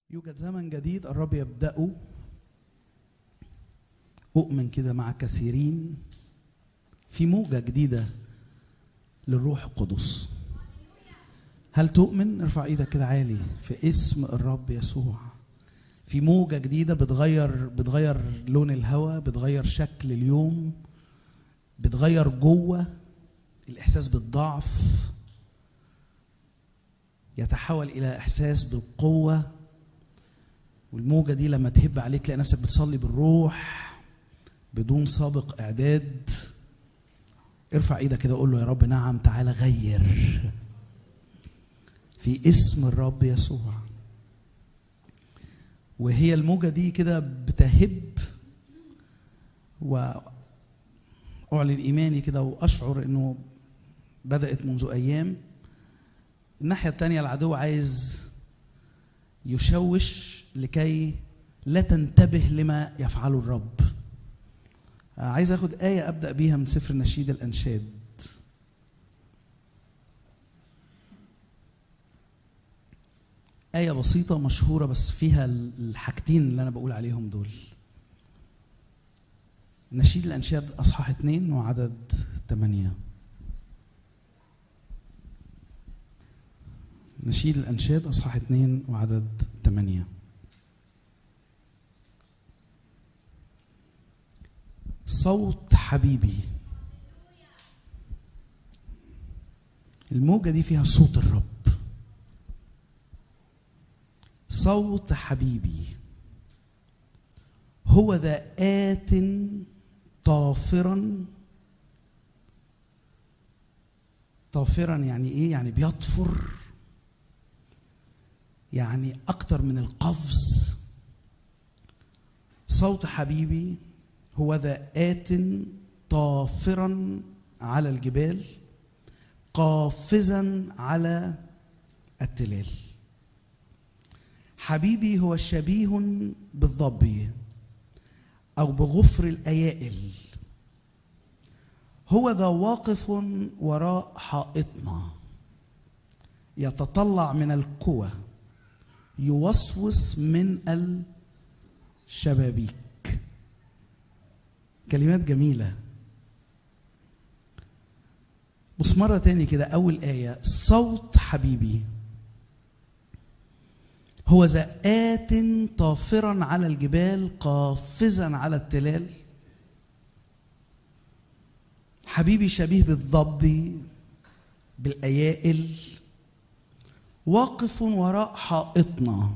يوجد زمن جديد الرب يبدأه أؤمن كده مع كثيرين في موجة جديدة للروح القدس هل تؤمن ارفع ايدك كده عالي في اسم الرب يسوع في موجة جديدة بتغير بتغير لون الهواء بتغير شكل اليوم بتغير جوه الإحساس بالضعف يتحول إلى إحساس بالقوة والموجة دي لما تهب عليك تلاقي نفسك بتصلي بالروح بدون سابق إعداد ارفع ايدك كده وقول له يا رب نعم تعالى غير في اسم الرب يسوع وهي الموجة دي كده بتهب وأعلن إيماني كده وأشعر إنه بدأت منذ أيام الناحية التانية العدو عايز يشوش لكي لا تنتبه لما يفعله الرب عايز اخد آية أبدأ بيها من سفر نشيد الأنشاد آية بسيطة مشهورة بس فيها الحاجتين اللي أنا بقول عليهم دول نشيد الأنشاد أصحاح اتنين وعدد ثمانية نشيد الأنشاد أصحاح اتنين وعدد ثمانية صوت حبيبي الموجة دي فيها صوت الرب صوت حبيبي هو ذا آت طافرا طافرا يعني ايه يعني بيطفر يعني اكتر من القفز صوت حبيبي هو ذا آت طافرا على الجبال قافزا على التلال حبيبي هو شبيه بالظبي أو بغفر الأيائل هو ذا واقف وراء حائطنا يتطلع من الكوى يوسوس من الشبابيك كلمات جميلة بص مرة تاني كده أول آية صوت حبيبي هو ذا آت طافرا على الجبال قافزا على التلال حبيبي شبيه بالضب بالأيائل واقف وراء حائطنا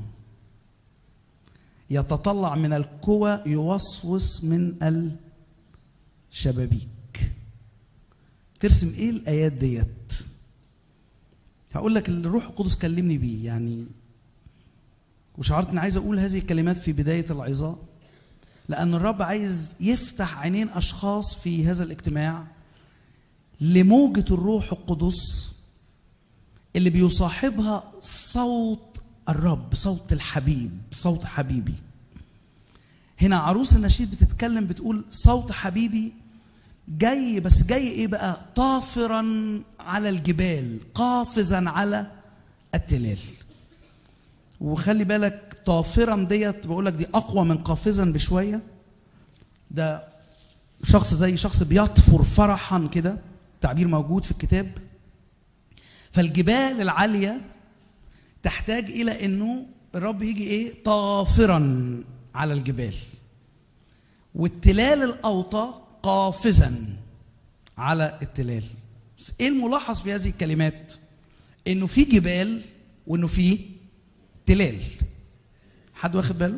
يتطلع من الكوى يوسوس من الشبابيك ترسم ايه الايات ديت هقول لك الروح القدس كلمني بيه يعني وشعرت اني عايز اقول هذه الكلمات في بدايه العظه لان الرب عايز يفتح عينين اشخاص في هذا الاجتماع لموجه الروح القدس اللي بيصاحبها صوت الرب صوت الحبيب صوت حبيبي هنا عروس النشيد بتتكلم بتقول صوت حبيبي جاي بس جاي ايه بقى طافرا على الجبال قافزا على التلال وخلي بالك طافرا ديت بقول لك دي اقوى من قافزا بشويه ده شخص زي شخص بيطفر فرحا كده تعبير موجود في الكتاب فالجبال العاليه تحتاج الى انه الرب يجي ايه طافرا على الجبال والتلال الاوطى قافزا على التلال بس ايه الملاحظ في هذه الكلمات انه في جبال وانه في تلال حد واخد باله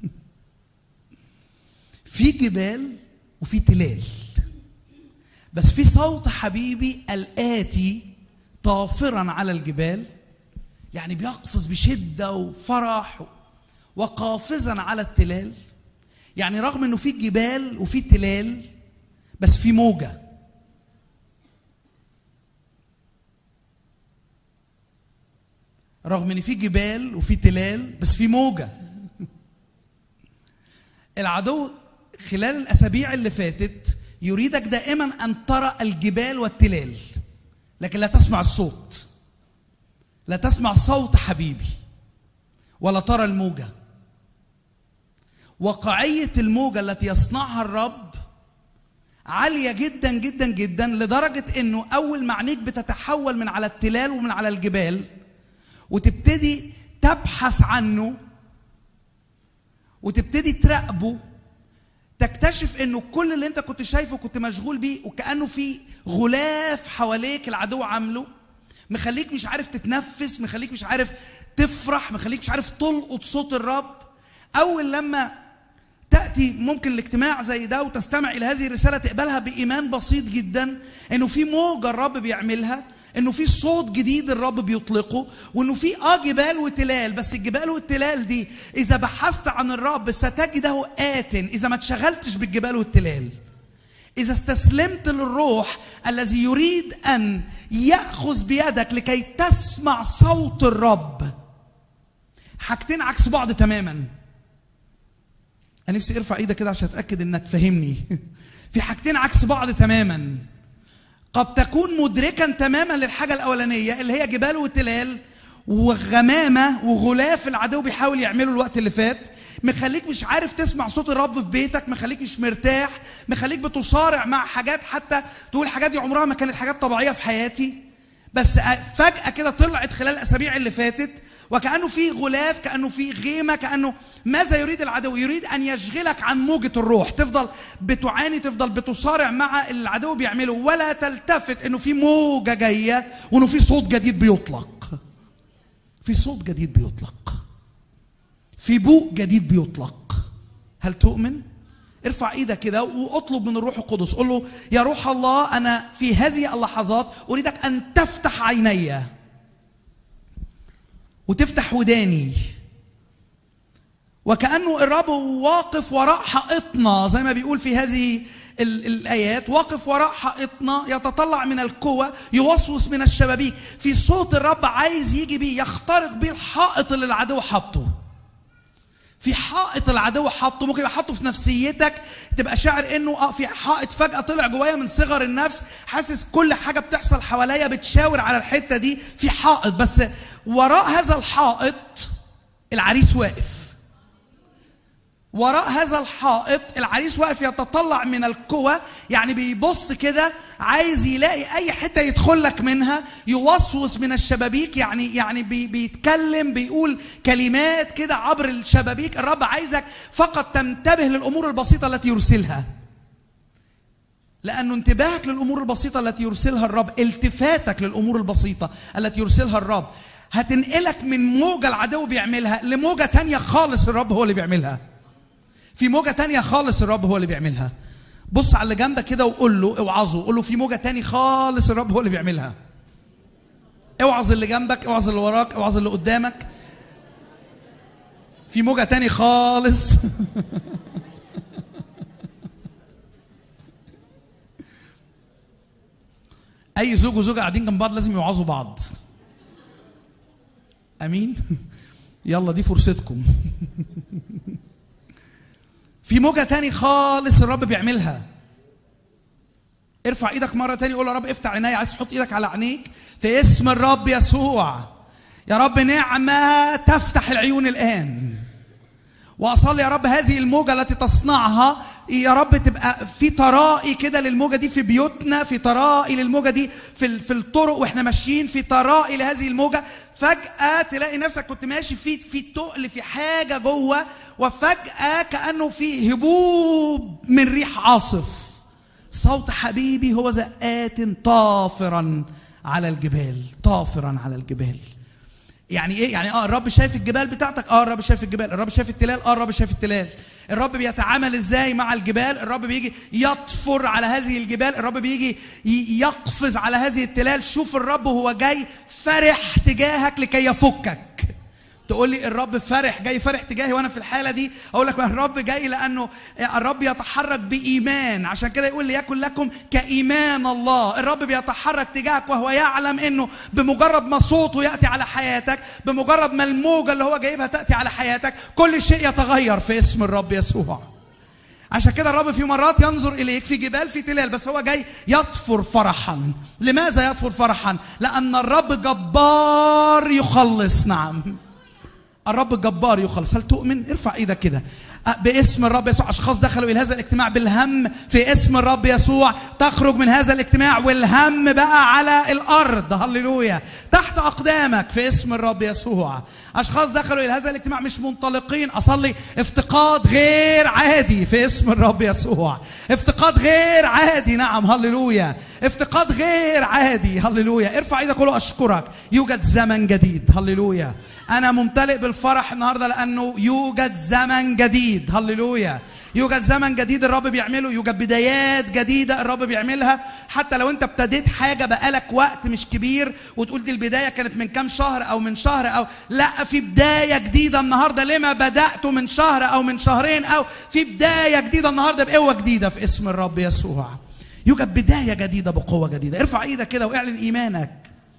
في جبال وفي تلال بس في صوت حبيبي الآتي طافرا على الجبال يعني بيقفز بشدة وفرح وقافزا على التلال يعني رغم انه في جبال وفي تلال بس في موجة رغم ان في جبال وفي تلال بس في موجة العدو خلال الاسابيع اللي فاتت يريدك دائما ان ترى الجبال والتلال لكن لا تسمع الصوت لا تسمع صوت حبيبي ولا ترى الموجة واقعية الموجة التي يصنعها الرب عالية جدا جدا جدا لدرجة انه اول ما عينيك بتتحول من على التلال ومن على الجبال وتبتدي تبحث عنه وتبتدي تراقبه تكتشف انه كل اللي انت كنت شايفه كنت مشغول بيه وكانه في غلاف حواليك العدو عامله مخليك مش عارف تتنفس مخليك مش عارف تفرح مخليك مش عارف تلقط صوت الرب اول لما تاتي ممكن الاجتماع زي ده وتستمع الى هذه الرساله تقبلها بايمان بسيط جدا انه في موجه الرب بيعملها انه في صوت جديد الرب بيطلقه وانه في اه جبال وتلال بس الجبال والتلال دي اذا بحثت عن الرب ستجده آت اذا ما اتشغلتش بالجبال والتلال اذا استسلمت للروح الذي يريد ان ياخذ بيدك لكي تسمع صوت الرب حاجتين عكس بعض تماما انا نفسي ارفع ايدك كده عشان اتاكد انك فاهمني في حاجتين عكس بعض تماما قد تكون مدركا تماما للحاجه الاولانيه اللي هي جبال وتلال وغمامه وغلاف العدو بيحاول يعمله الوقت اللي فات مخليك مش عارف تسمع صوت الرب في بيتك مخليك مش مرتاح مخليك بتصارع مع حاجات حتى تقول الحاجات دي عمرها ما كانت حاجات طبيعيه في حياتي بس فجاه كده طلعت خلال الاسابيع اللي فاتت وكانه في غلاف كانه في غيمه كانه ماذا يريد العدو يريد ان يشغلك عن موجه الروح تفضل بتعاني تفضل بتصارع مع اللي العدو بيعمله ولا تلتفت انه في موجه جايه وانه في صوت جديد بيطلق في صوت جديد بيطلق في بوق جديد بيطلق هل تؤمن ارفع ايدك كده واطلب من الروح القدس قول له يا روح الله انا في هذه اللحظات اريدك ان تفتح عيني وتفتح وداني وكأنه الرب واقف وراء حائطنا زي ما بيقول في هذه الآيات واقف وراء حائطنا يتطلع من القوة يوسوس من الشبابيك في صوت الرب عايز يجي بيه يخترق بيه الحائط اللي العدو حطه في حائط العدو حطه ممكن يبقى حطه في نفسيتك تبقى شاعر انه اه في حائط فجاه طلع جوايا من صغر النفس حاسس كل حاجه بتحصل حواليا بتشاور على الحته دي في حائط بس وراء هذا الحائط العريس واقف وراء هذا الحائط العريس واقف يتطلع من القوة يعني بيبص كده عايز يلاقي أي حتة يدخل لك منها يوسوس من الشبابيك يعني يعني بي بيتكلم بيقول كلمات كده عبر الشبابيك الرب عايزك فقط تنتبه للأمور البسيطة التي يرسلها لأنه انتباهك للأمور البسيطة التي يرسلها الرب التفاتك للأمور البسيطة التي يرسلها الرب هتنقلك من موجة العدو بيعملها لموجة تانية خالص الرب هو اللي بيعملها في موجة تانية خالص الرب هو اللي بيعملها بص على اللي جنبك كده وقول له اوعظه قول له في موجة تاني خالص الرب هو اللي بيعملها اوعظ اللي جنبك اوعظ اللي وراك اوعظ اللي قدامك في موجة تاني خالص اي زوج وزوجة قاعدين جنب بعض لازم يوعظوا بعض امين يلا دي فرصتكم في موجة تاني خالص الرب بيعملها ارفع ايدك مرة تاني قول يا رب افتح عيني عايز تحط ايدك على عينيك في اسم الرب يسوع يا رب نعمة تفتح العيون الآن وأصلي يا رب هذه الموجة التي تصنعها يا رب تبقى في طرائي كده للموجة دي في بيوتنا في طرائي للموجة دي في في الطرق واحنا ماشيين في طرائي لهذه الموجة فجأة تلاقي نفسك كنت ماشي في في تقل في حاجة جوه وفجأة كأنه في هبوب من ريح عاصف صوت حبيبي هو زقات طافرا على الجبال طافرا على الجبال يعني ايه يعني اه الرب شايف الجبال بتاعتك اه الرب شايف الجبال الرب شايف التلال اه الرب شايف التلال الرب بيتعامل ازاي مع الجبال الرب بيجي يطفر على هذه الجبال الرب بيجي يقفز على هذه التلال شوف الرب وهو جاي فرح تجاهك لكي يفكك تقول لي الرب فرح جاي فرح تجاهي وانا في الحاله دي اقول لك الرب جاي لانه الرب يتحرك بايمان عشان كده يقول ليكن لكم كايمان الله الرب بيتحرك تجاهك وهو يعلم انه بمجرد ما صوته ياتي على حياتك بمجرد ما الموجه اللي هو جايبها تاتي على حياتك كل شيء يتغير في اسم الرب يسوع عشان كده الرب في مرات ينظر اليك في جبال في تلال بس هو جاي يطفر فرحا لماذا يطفر فرحا لان الرب جبار يخلص نعم الرب الجبار يخلص هل تؤمن ارفع ايدك كده باسم الرب يسوع اشخاص دخلوا الى هذا الاجتماع بالهم في اسم الرب يسوع تخرج من هذا الاجتماع والهم بقى على الارض هللويا تحت اقدامك في اسم الرب يسوع اشخاص دخلوا الى هذا الاجتماع مش منطلقين اصلي افتقاد غير عادي في اسم الرب يسوع افتقاد غير عادي نعم هللويا افتقاد غير عادي هللويا ارفع ايدك وقول اشكرك يوجد زمن جديد هللويا انا ممتلئ بالفرح النهارده لانه يوجد زمن جديد هللويا يوجد زمن جديد الرب بيعمله يوجد بدايات جديده الرب بيعملها حتى لو انت ابتديت حاجه بقالك وقت مش كبير وتقول دي البدايه كانت من كام شهر او من شهر او لا في بدايه جديده النهارده لما بداته من شهر او من شهرين او في بدايه جديده النهارده بقوه جديده في اسم الرب يسوع يوجد بدايه جديده بقوه جديده ارفع ايدك كده واعلن ايمانك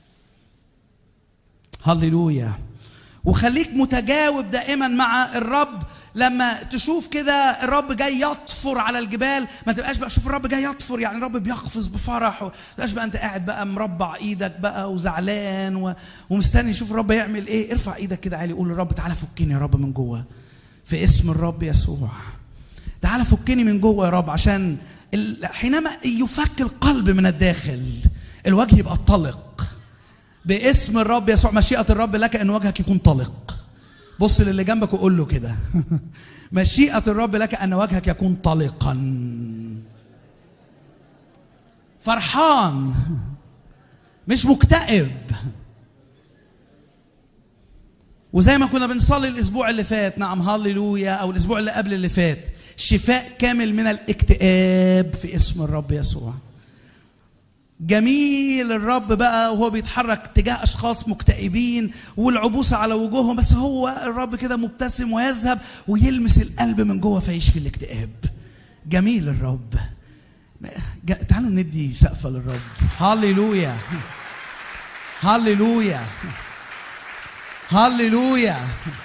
هللويا وخليك متجاوب دائما مع الرب لما تشوف كده الرب جاي يطفر على الجبال ما تبقاش بقى شوف الرب جاي يطفر يعني الرب بيقفز بفرح ما تبقاش بقى انت قاعد بقى مربع ايدك بقى وزعلان و... ومستني يشوف الرب يعمل ايه ارفع ايدك كده عالي قول للرب تعالى فكني يا رب من جوه في اسم الرب يسوع تعالى فكني من جوه يا رب عشان ال... حينما يفك القلب من الداخل الوجه يبقى طلق باسم الرب يسوع مشيئة الرب لك ان وجهك يكون طلق بص للي جنبك وقول له كده مشيئة الرب لك ان وجهك يكون طلقا فرحان مش مكتئب وزي ما كنا بنصلي الاسبوع اللي فات نعم هللويا او الاسبوع اللي قبل اللي فات شفاء كامل من الاكتئاب في اسم الرب يسوع جميل الرب بقى وهو بيتحرك تجاه اشخاص مكتئبين والعبوسه على وجوههم بس هو الرب كده مبتسم ويذهب ويلمس القلب من جوه فيشفي الاكتئاب جميل الرب تعالوا ندي سقفه للرب هللويا هللويا هللويا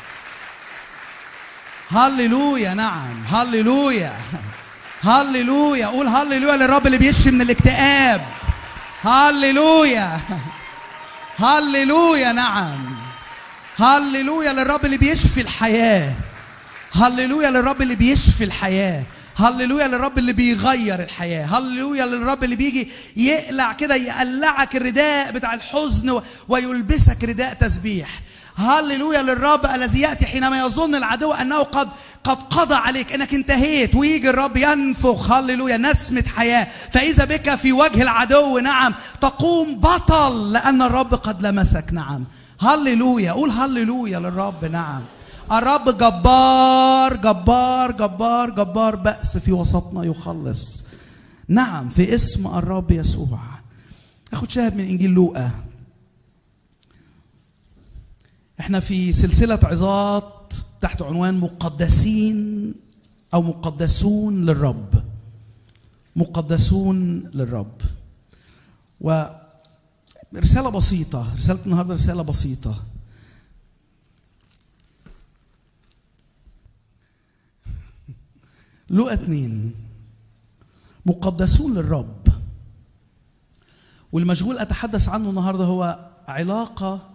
هللويا نعم هللويا هللويا قول هللويا للرب اللي بيشفي من الاكتئاب هللويا هللويا نعم هللويا للرب اللي بيشفي الحياة هللويا للرب اللي بيشفي الحياة هللويا للرب اللي بيغير الحياة هللويا للرب اللي بيجي يقلع كده يقلعك الرداء بتاع الحزن ويلبسك رداء تسبيح هللويا للرب الذي يأتي حينما يظن العدو أنه قد قد قضى عليك انك انتهيت ويجي الرب ينفخ هللويا نسمة حياة فإذا بك في وجه العدو نعم تقوم بطل لأن الرب قد لمسك نعم هللويا قول هللويا للرب نعم الرب جبار جبار جبار جبار بأس في وسطنا يخلص نعم في اسم الرب يسوع اخد شاهد من انجيل لوقا احنا في سلسله عظات تحت عنوان مقدسين او مقدسون للرب مقدسون للرب ورساله بسيطه رساله النهارده رساله بسيطه لقى اتنين مقدسون للرب والمشغول اتحدث عنه النهارده هو علاقه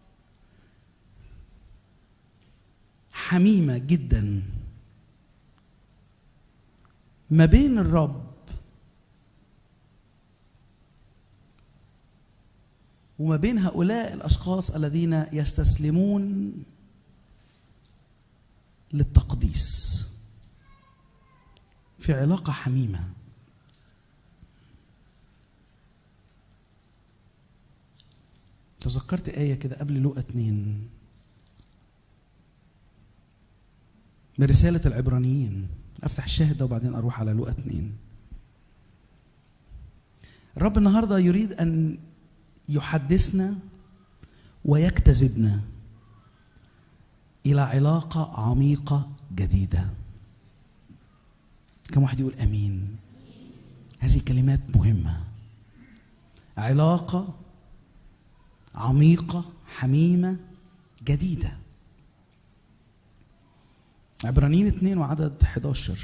حميمة جدا ما بين الرب وما بين هؤلاء الأشخاص الذين يستسلمون للتقديس في علاقة حميمة تذكرت آية كده قبل لوقا اتنين من رسالة العبرانيين أفتح الشاهد ده وبعدين أروح على لوقا اتنين الرب النهاردة يريد أن يحدثنا ويجتذبنا إلى علاقة عميقة جديدة كم واحد يقول أمين هذه كلمات مهمة علاقة عميقة حميمة جديده عبرانيين اثنين وعدد 11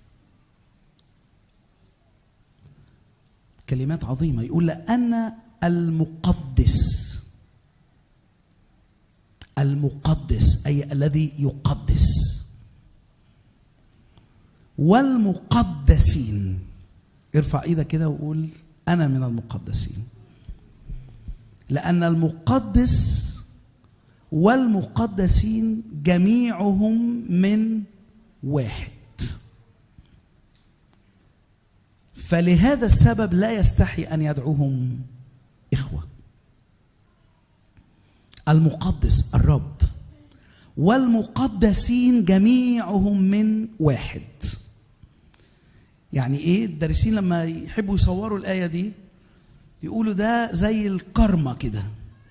كلمات عظيمة يقول لأن المقدس المقدس اي الذي يقدس والمقدسين ارفع ايدك كده وقول انا من المقدسين لان المقدس والمقدسين جميعهم من واحد فلهذا السبب لا يستحي ان يدعوهم اخوه المقدس الرب والمقدسين جميعهم من واحد يعني ايه الدارسين لما يحبوا يصوروا الايه دي يقولوا ده زي الكرمه كده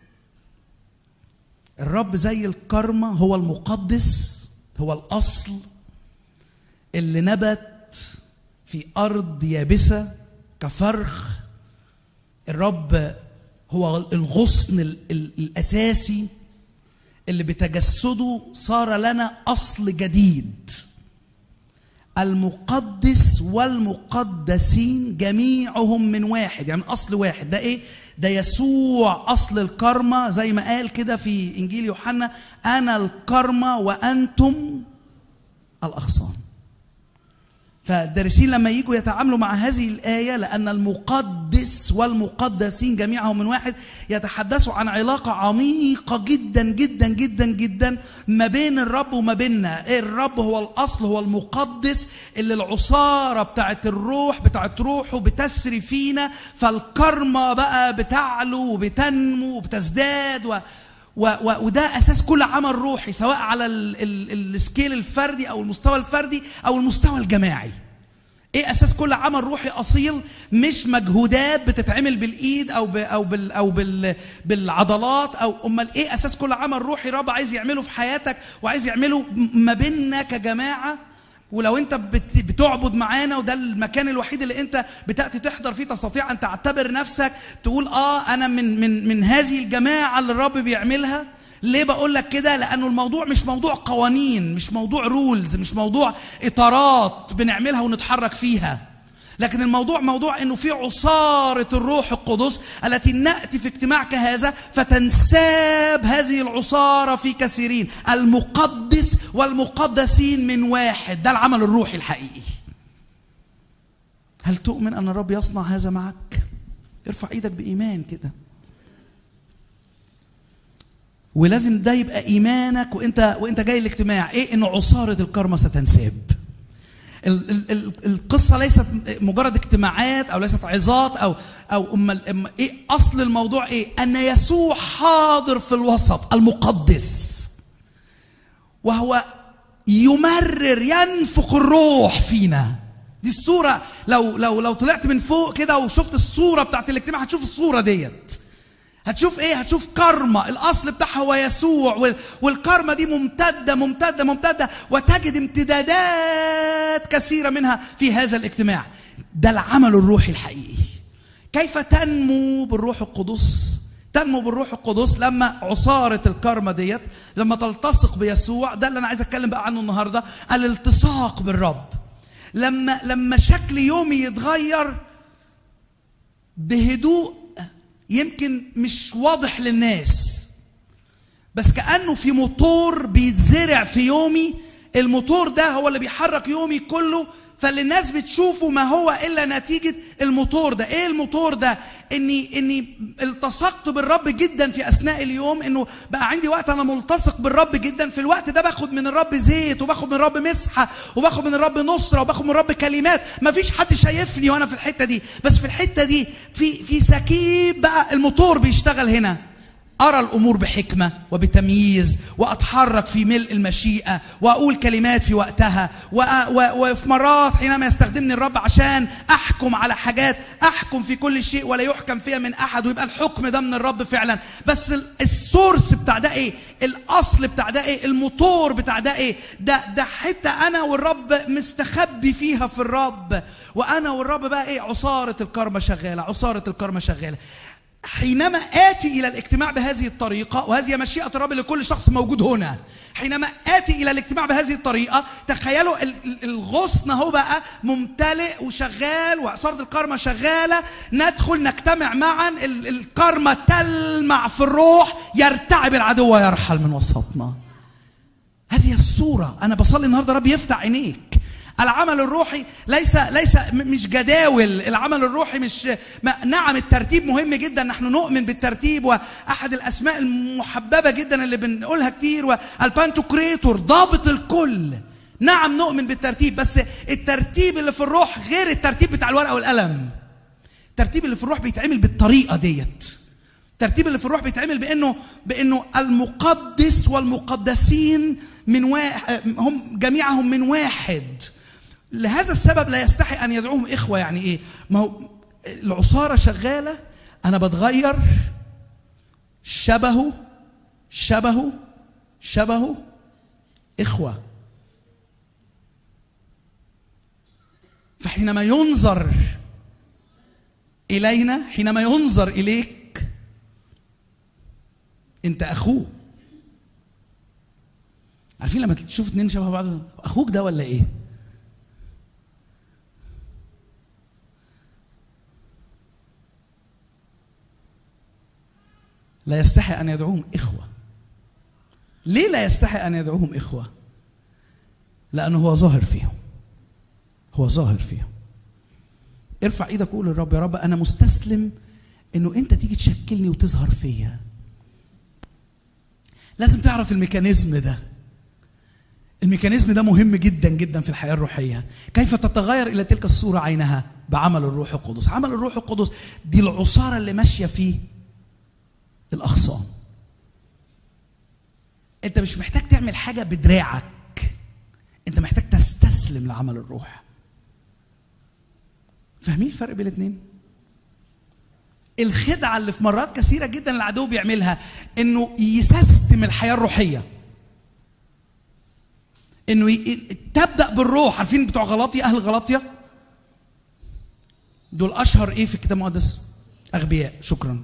الرب زي الكرمه هو المقدس هو الاصل اللي نبت في ارض يابسه كفرخ الرب هو الغصن ال ال الاساسي اللي بتجسده صار لنا اصل جديد المقدس والمقدسين جميعهم من واحد يعني من اصل واحد ده ايه ده يسوع اصل الكرمه زي ما قال كده في انجيل يوحنا انا الكرمه وانتم الاغصان فالدارسين لما يجوا يتعاملوا مع هذه الآية لأن المقدس والمقدسين جميعهم من واحد يتحدثوا عن علاقة عميقة جدا جدا جدا جدا ما بين الرب وما بيننا الرب هو الأصل هو المقدس اللي العصارة بتاعت الروح بتاعت روحه بتسري فينا فالكرمة بقى بتعلو وبتنمو وبتزداد و و و وده اساس كل عمل روحي سواء على ال ال السكيل الفردي او المستوى الفردي او المستوى الجماعي ايه اساس كل عمل روحي اصيل مش مجهودات بتتعمل بالايد او ب او بال او بال بالعضلات او امال ايه اساس كل عمل روحي رب عايز يعمله في حياتك وعايز يعمله ما بيننا كجماعه ولو انت بتعبد معانا وده المكان الوحيد اللي انت بتاتي تحضر فيه تستطيع ان تعتبر نفسك تقول اه انا من من من هذه الجماعه اللي الرب بيعملها ليه بقول لك كده لانه الموضوع مش موضوع قوانين مش موضوع رولز مش موضوع اطارات بنعملها ونتحرك فيها لكن الموضوع موضوع انه في عصاره الروح القدس التي ناتي في اجتماع كهذا فتنساب هذه العصاره في كثيرين المقدس والمقدسين من واحد ده العمل الروحي الحقيقي هل تؤمن ان الرب يصنع هذا معك ارفع ايدك بايمان كده ولازم ده يبقى ايمانك وانت وانت جاي الاجتماع ايه ان عصاره الكرمه ستنساب القصه ليست مجرد اجتماعات او ليست عظات او او أم ايه اصل الموضوع ايه ان يسوع حاضر في الوسط المقدس وهو يمرر ينفخ الروح فينا دي الصوره لو لو لو طلعت من فوق كده وشفت الصوره بتاعت الاجتماع هتشوف الصوره ديت هتشوف ايه هتشوف كارما الاصل بتاعها هو يسوع والكارما دي ممتده ممتده ممتده وتجد امتدادات كثيره منها في هذا الاجتماع ده العمل الروحي الحقيقي كيف تنمو بالروح القدس تنمو بالروح القدس لما عصارة الكارما ديت لما تلتصق بيسوع ده اللي أنا عايز أتكلم بقى عنه النهاردة الالتصاق بالرب لما لما شكل يومي يتغير بهدوء يمكن مش واضح للناس بس كانه في موتور بيتزرع في يومي الموتور ده هو اللي بيحرك يومي كله فاللي الناس بتشوفه ما هو الا نتيجه الموتور ده ايه الموتور ده اني اني التصقت بالرب جدا في اثناء اليوم انه بقى عندي وقت انا ملتصق بالرب جدا في الوقت ده باخد من الرب زيت وباخد من الرب مسحه وباخد من الرب نصره وباخد من الرب كلمات ما فيش حد شايفني وانا في الحته دي بس في الحته دي في في سكيب بقى الموتور بيشتغل هنا أرى الأمور بحكمة وبتمييز وأتحرك في ملء المشيئة وأقول كلمات في وقتها وفي مرات حينما يستخدمني الرب عشان أحكم على حاجات أحكم في كل شيء ولا يحكم فيها من أحد ويبقى الحكم ده من الرب فعلا بس السورس بتاع ده إيه الأصل بتاع ده إيه الموتور بتاع ده إيه ده ده حتة أنا والرب مستخبي فيها في الرب وأنا والرب بقى إيه عصارة الكرمة شغالة عصارة الكرمة شغالة حينما آتي إلى الاجتماع بهذه الطريقة وهذه مشيئة الرب لكل شخص موجود هنا حينما آتي إلى الاجتماع بهذه الطريقة تخيلوا الغصن هو بقى ممتلئ وشغال وعصارة الكرمة شغالة ندخل نجتمع معا الكرمة تلمع في الروح يرتعب العدو ويرحل من وسطنا هذه الصورة أنا بصلي النهاردة رب يفتح عينيك العمل الروحي ليس ليس مش جداول العمل الروحي مش نعم الترتيب مهم جدا نحن نؤمن بالترتيب واحد الاسماء المحببه جدا اللي بنقولها كتير والبانتوكريتور ضابط الكل نعم نؤمن بالترتيب بس الترتيب اللي في الروح غير الترتيب بتاع الورقه والقلم الترتيب اللي في الروح بيتعمل بالطريقه ديت الترتيب اللي في الروح بيتعمل بانه بانه المقدس والمقدسين من واحد هم جميعهم من واحد لهذا السبب لا يستحي ان يدعوهم اخوه يعني ايه ما هو العصاره شغاله انا بتغير شبهه شبهه شبهه اخوه فحينما ينظر الينا حينما ينظر اليك انت اخوه عارفين لما تشوف اتنين شبه بعض اخوك ده ولا ايه لا يستحي ان يدعوهم اخوه ليه لا يستحي ان يدعوهم اخوه لانه هو ظاهر فيهم هو ظاهر فيهم ارفع ايدك وقول للرب يا رب انا مستسلم انه انت تيجي تشكلني وتظهر فيا لازم تعرف الميكانيزم ده الميكانيزم ده مهم جدا جدا في الحياه الروحيه كيف تتغير الى تلك الصوره عينها بعمل الروح القدس عمل الروح القدس دي العصاره اللي ماشيه فيه الاغصان انت مش محتاج تعمل حاجه بدراعك انت محتاج تستسلم لعمل الروح فاهمين الفرق بين الاثنين الخدعه اللي في مرات كثيره جدا العدو بيعملها انه يسيستم الحياه الروحيه انه ي... تبدا بالروح عارفين بتوع غلاطيا اهل غلاطيا دول اشهر ايه في الكتاب المقدس اغبياء شكرا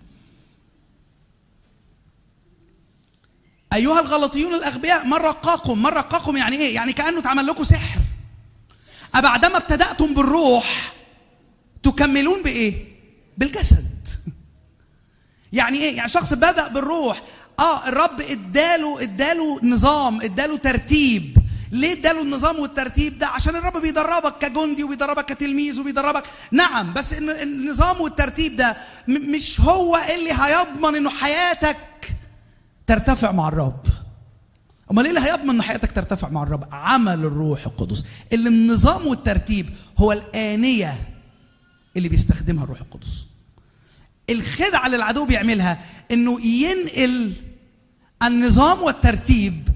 ايها الغلطيون الاغبياء من رقاكم من رقاكم يعني ايه يعني كانه اتعمل لكم سحر أبعدما ابتدأتم بالروح تكملون بإيه؟ بالجسد. يعني إيه؟ يعني شخص بدأ بالروح اه الرب اداله اداله نظام اداله ترتيب ليه اداله النظام والترتيب ده عشان الرب بيدربك كجندي وبيدربك كتلميذ وبيدربك نعم بس ان النظام والترتيب ده مش هو اللي هيضمن انه حياتك ترتفع مع الرب امال ايه اللي هيضمن ان حياتك ترتفع مع الرب عمل الروح القدس اللي النظام والترتيب هو الانيه اللي بيستخدمها الروح القدس الخدعه اللي العدو بيعملها انه ينقل النظام والترتيب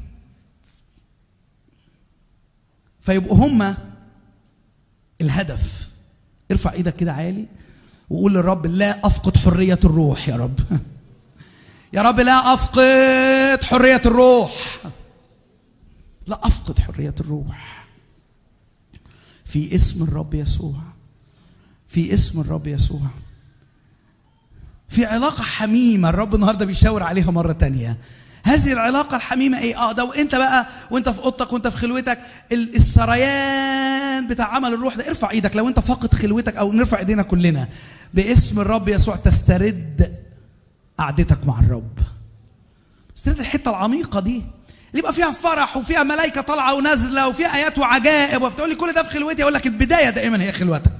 فيبقوا هما الهدف ارفع ايدك كده عالي وقول للرب لا افقد حريه الروح يا رب يا رب لا افقد حريه الروح لا افقد حريه الروح في اسم الرب يسوع في اسم الرب يسوع في علاقة حميمة الرب النهاردة بيشاور عليها مرة تانية هذه العلاقة الحميمة ايه؟ اه ده وانت بقى وانت في اوضتك وانت في خلوتك السريان بتاع عمل الروح ده ارفع ايدك لو انت فاقد خلوتك او نرفع ايدينا كلنا باسم الرب يسوع تسترد قعدتك مع الرب. استرد الحتة العميقة دي اللي يبقى فيها فرح وفيها ملائكة طالعة ونازلة وفيها آيات وعجائب وتقول لي كل ده في خلوتي أقول لك البداية دائما هي خلوتك.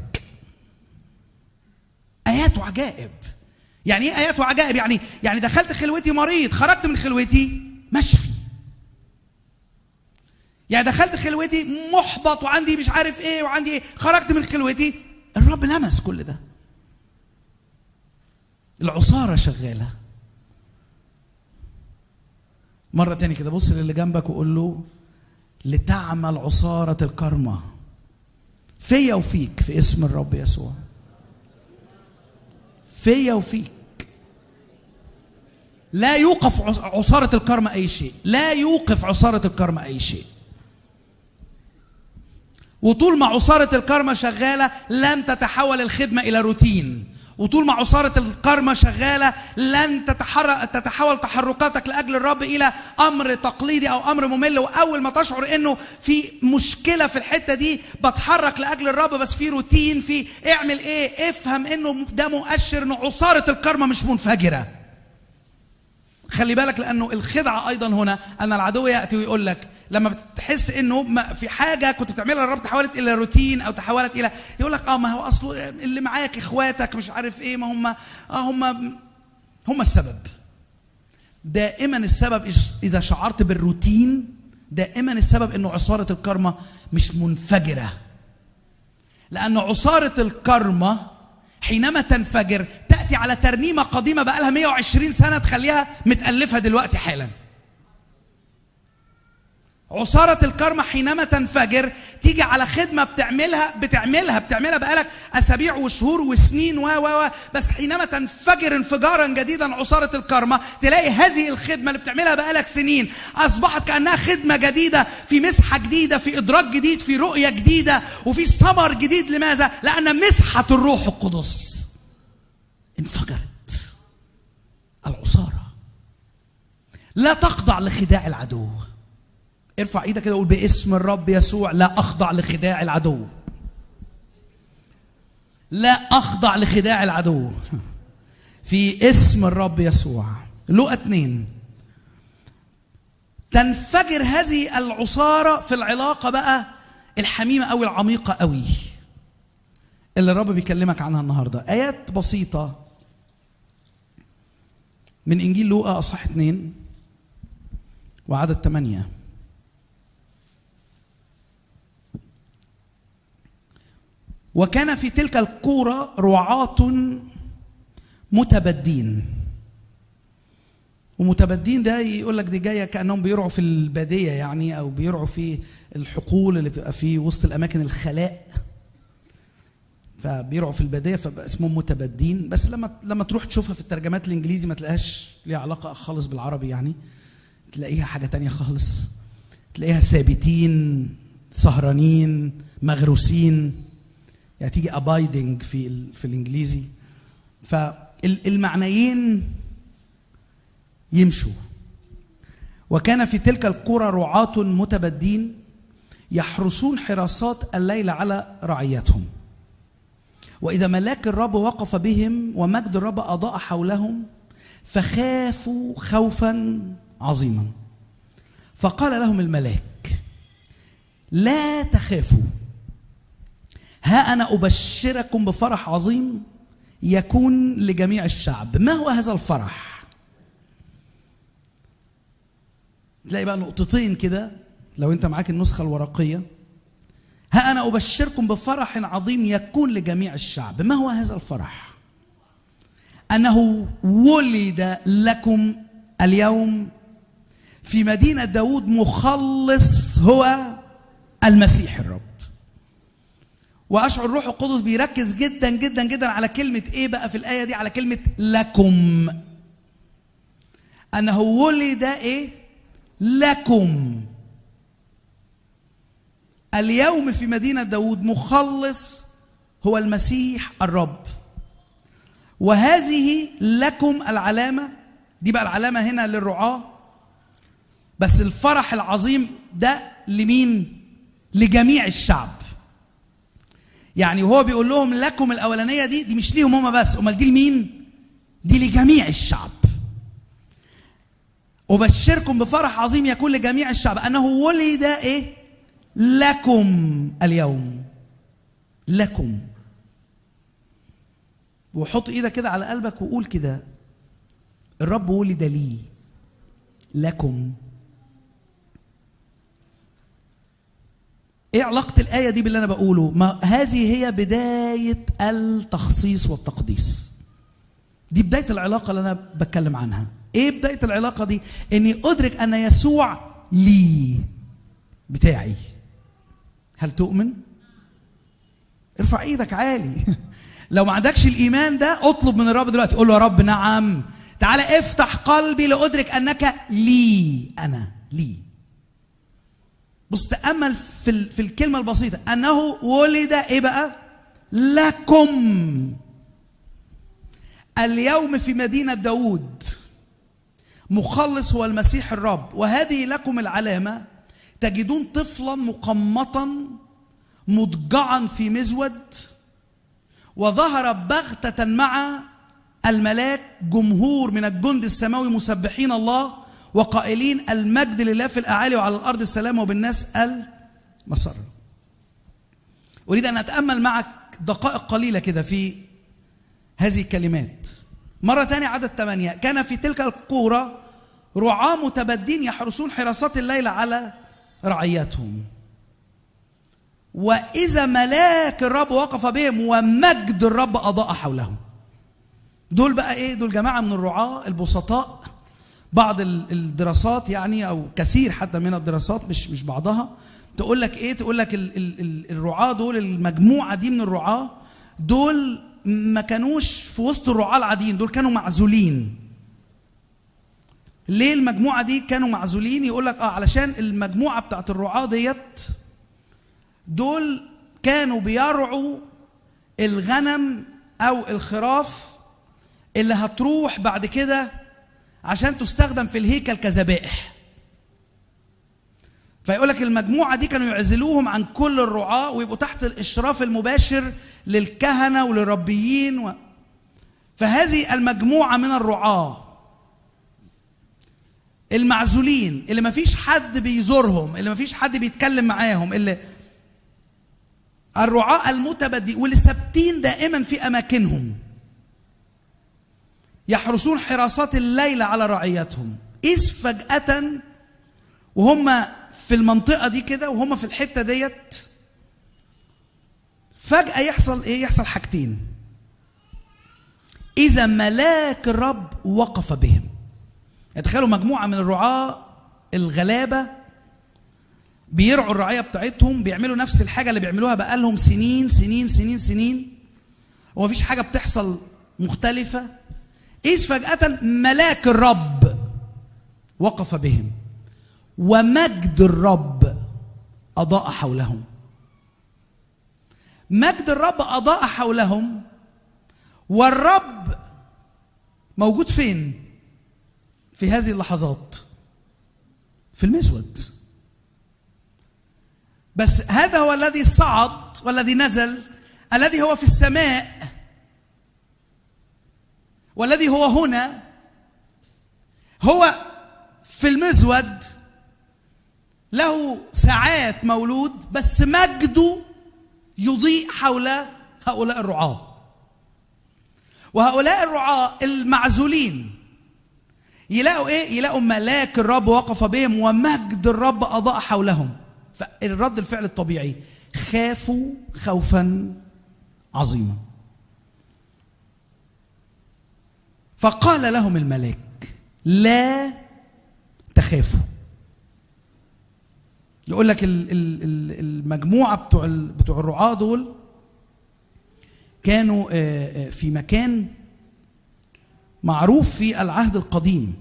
آيات وعجائب. يعني ايه ايات وعجائب يعني يعني دخلت خلوتي مريض خرجت من خلوتي مشفي يعني دخلت خلوتي محبط وعندي مش عارف ايه وعندي ايه خرجت من خلوتي الرب لمس كل ده العصارة شغالة مرة تاني كده بص للي جنبك وقول له لتعمل عصارة الكرمة فيا وفيك في اسم الرب يسوع فيا وفيك لا يوقف عصارة الكرمة أي شيء لا يوقف عصارة الكرمة أي شيء وطول ما عصارة الكرمة شغالة لن تتحول الخدمة إلى روتين وطول ما عصارة الكرمة شغالة لن تتحرك تتحول تحركاتك لأجل الرب إلى أمر تقليدي أو أمر ممل وأول ما تشعر إنه في مشكلة في الحتة دي بتحرك لأجل الرب بس في روتين في اعمل إيه افهم إنه ده مؤشر إنه عصارة الكرمة مش منفجرة خلي بالك لانه الخدعه ايضا هنا ان العدو ياتي ويقول لك لما بتحس انه ما في حاجه كنت بتعملها الرب تحولت الى روتين او تحولت الى يقول لك اه ما هو اصله اللي معاك اخواتك مش عارف ايه ما هم اه هم هم السبب دائما السبب اذا شعرت بالروتين دائما السبب انه عصاره الكرمه مش منفجره لان عصاره الكرمه حينما تنفجر تاتي على ترنيمه قديمه بقى لها 120 سنه تخليها متالفه دلوقتي حالا عصارة الكرمة حينما تنفجر تيجي على خدمة بتعملها بتعملها بتعملها بقالك أسابيع وشهور وسنين و و و بس حينما تنفجر انفجارا جديدا عصارة الكرمة تلاقي هذه الخدمة اللي بتعملها بقالك سنين أصبحت كأنها خدمة جديدة في مسحة جديدة في إدراك جديد في رؤية جديدة وفي ثمر جديد لماذا؟ لأن مسحة الروح القدس انفجرت العصارة لا تخضع لخداع العدو ارفع ايدك كده وقول باسم الرب يسوع لا اخضع لخداع العدو لا اخضع لخداع العدو في اسم الرب يسوع لقى اتنين تنفجر هذه العصارة في العلاقة بقى الحميمة أو العميقة قوي اللي الرب بيكلمك عنها النهاردة آيات بسيطة من إنجيل لوقا أصح اتنين وعدد ثمانية وكان في تلك القرى رعاة متبدين ومتبدين ده يقول لك دي جايه كانهم بيرعوا في الباديه يعني او بيرعوا في الحقول اللي بتبقى في وسط الاماكن الخلاء فبيرعوا في الباديه فبقى اسمهم متبدين بس لما لما تروح تشوفها في الترجمات الانجليزي ما تلاقيهاش ليها علاقه خالص بالعربي يعني تلاقيها حاجه تانية خالص تلاقيها ثابتين سهرانين مغروسين يعني تيجي abiding في في الانجليزي فالمعنيين يمشوا وكان في تلك القرى رعاة متبدين يحرسون حراسات الليل على رعيتهم وإذا ملاك الرب وقف بهم ومجد الرب أضاء حولهم فخافوا خوفا عظيما فقال لهم الملاك لا تخافوا ها انا ابشركم بفرح عظيم يكون لجميع الشعب ما هو هذا الفرح تلاقي بقى نقطتين كده لو انت معاك النسخه الورقيه ها انا ابشركم بفرح عظيم يكون لجميع الشعب ما هو هذا الفرح انه ولد لكم اليوم في مدينه داود مخلص هو المسيح الرب واشعر الروح القدس بيركز جدا جدا جدا على كلمه ايه بقى في الايه دي على كلمه لكم انه ولد ايه لكم اليوم في مدينه داود مخلص هو المسيح الرب وهذه لكم العلامه دي بقى العلامه هنا للرعاه بس الفرح العظيم ده لمين لجميع الشعب يعني وهو بيقول لهم لكم الاولانيه دي دي مش ليهم هم بس امال دي لمين دي لجميع الشعب أبشركم بفرح عظيم يكون لجميع الشعب أنه ولد إيه؟ لكم اليوم لكم وحط ايدك كده على قلبك وقول كده الرب ولد لي لكم ايه علاقة الآية دي باللي أنا بقوله؟ ما هذه هي بداية التخصيص والتقديس. دي بداية العلاقة اللي أنا بتكلم عنها. إيه بداية العلاقة دي؟ إني أدرك أن يسوع لي بتاعي. هل تؤمن؟ ارفع ايدك عالي. لو ما عندكش الإيمان ده اطلب من الرب دلوقتي قول له يا رب نعم. تعالى افتح قلبي لأدرك أنك لي أنا لي. بص تأمل في في الكلمة البسيطة أنه ولد إيه بقى؟ لكم اليوم في مدينة داود مخلص هو المسيح الرب وهذه لكم العلامة تجدون طفلا مقمطا مضجعا في مزود وظهر بغتة مع الملاك جمهور من الجند السماوي مسبحين الله وقائلين المجد لله في الاعالي وعلى الارض السلام وبالناس المسر اريد ان اتامل معك دقائق قليله كده في هذه الكلمات مرة تانية عدد ثمانية كان في تلك القورة رعاة متبدين يحرسون حراسات الليل على رعيتهم وإذا ملاك الرب وقف بهم ومجد الرب أضاء حولهم دول بقى إيه دول جماعة من الرعاة البسطاء بعض الدراسات يعني أو كثير حتى من الدراسات مش مش بعضها تقول لك إيه تقول لك ال ال الرعاة دول المجموعة دي من الرعاة دول ما كانوش في وسط الرعاة العاديين دول كانوا معزولين ليه المجموعة دي كانوا معزولين يقول لك اه علشان المجموعة بتاعت الرعاة ديت دول كانوا بيرعوا الغنم او الخراف اللي هتروح بعد كده عشان تستخدم في الهيكل كذبائح فيقول لك المجموعة دي كانوا يعزلوهم عن كل الرعاة ويبقوا تحت الإشراف المباشر للكهنة وللربيين و... فهذه المجموعة من الرعاة المعزولين اللي ما فيش حد بيزورهم اللي ما فيش حد بيتكلم معاهم اللي الرعاة المتبدي واللي ثابتين دائما في أماكنهم يحرسون حراسات الليل على رعيتهم إذ فجأة وهم في المنطقة دي كده وهم في الحتة ديت فجأة يحصل إيه؟ يحصل حاجتين. إذا ملاك الرب وقف بهم. تخيلوا مجموعة من الرعاة الغلابة بيرعوا الرعية بتاعتهم بيعملوا نفس الحاجة اللي بيعملوها بقالهم سنين سنين سنين سنين ومفيش حاجة بتحصل مختلفة إذ فجأة ملاك الرب وقف بهم ومجد الرب أضاء حولهم مجد الرب أضاء حولهم والرب موجود فين في هذه اللحظات في المسود بس هذا هو الذي صعد والذي نزل الذي هو في السماء والذي هو هنا هو في المزود له ساعات مولود بس مجده يضيء حول هؤلاء الرعاة وهؤلاء الرعاة المعزولين يلاقوا ايه؟ يلاقوا ملاك الرب وقف بهم ومجد الرب اضاء حولهم فالرد الفعل الطبيعي خافوا خوفا عظيما فقال لهم الملاك لا تخافوا يقول لك المجموعه بتوع بتوع الرعاه دول كانوا في مكان معروف في العهد القديم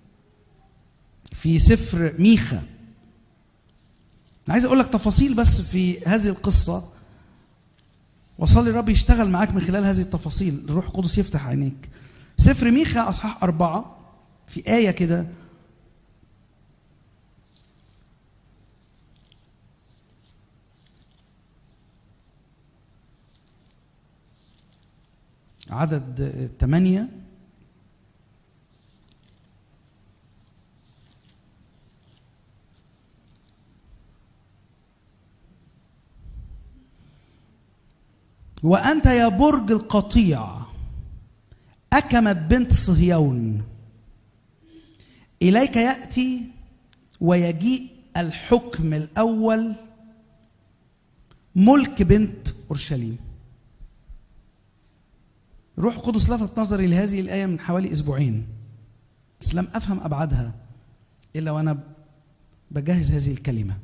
في سفر ميخا انا عايز اقول لك تفاصيل بس في هذه القصه وصلي الرب يشتغل معاك من خلال هذه التفاصيل الروح القدس يفتح عينيك سفر ميخا اصحاح أربعة في آية كده عدد ثمانية وأنت يا برج القطيع أكمت بنت صهيون إليك يأتي ويجيء الحكم الأول ملك بنت أورشليم روح القدس لفت نظري لهذه الآية من حوالي أسبوعين بس لم أفهم أبعادها إلا وأنا بجهز هذه الكلمة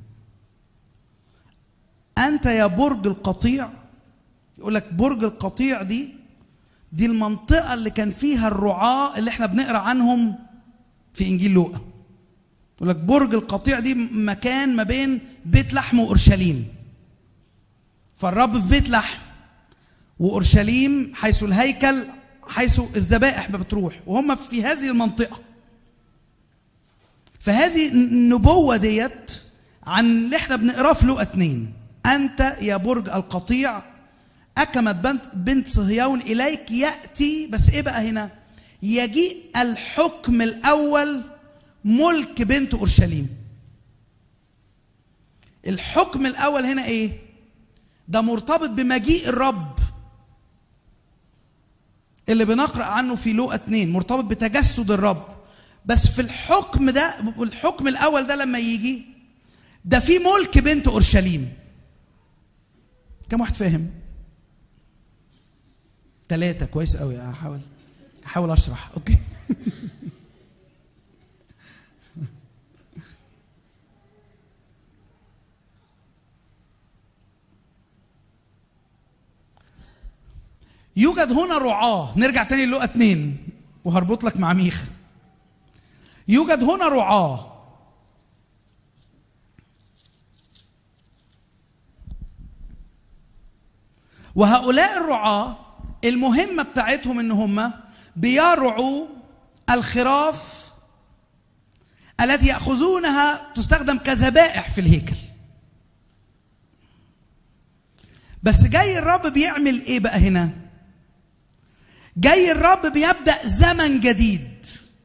أنت يا برج القطيع يقول لك برج القطيع دي دي المنطقة اللي كان فيها الرعاة اللي احنا بنقرا عنهم في إنجيل لوقا يقول لك برج القطيع دي مكان ما بين بيت لحم وأورشليم فالرب في بيت لحم وأورشليم حيث الهيكل حيث الذبائح بتروح وهم في هذه المنطقة فهذه النبوة ديت عن اللي احنا بنقراه في لوقا اتنين أنت يا برج القطيع أكمت بنت, بنت صهيون إليك يأتي بس إيه بقى هنا يجيء الحكم الأول ملك بنت أورشليم الحكم الأول هنا إيه ده مرتبط بمجيء الرب اللي بنقرأ عنه في لوقا 2 مرتبط بتجسد الرب بس في الحكم ده الحكم الأول ده لما يجي ده في ملك بنت أورشليم كم واحد فاهم؟ ثلاثة كويس قوي هحاول هحاول أشرح أوكي يوجد هنا رعاة نرجع تاني للقى اتنين وهربط لك مع ميخ يوجد هنا رعاة وهؤلاء الرعاة المهمة بتاعتهم ان هم بيرعوا الخراف التي يأخذونها تستخدم كذبائح في الهيكل بس جاي الرب بيعمل ايه بقى هنا جاي الرب بيبدأ زمن جديد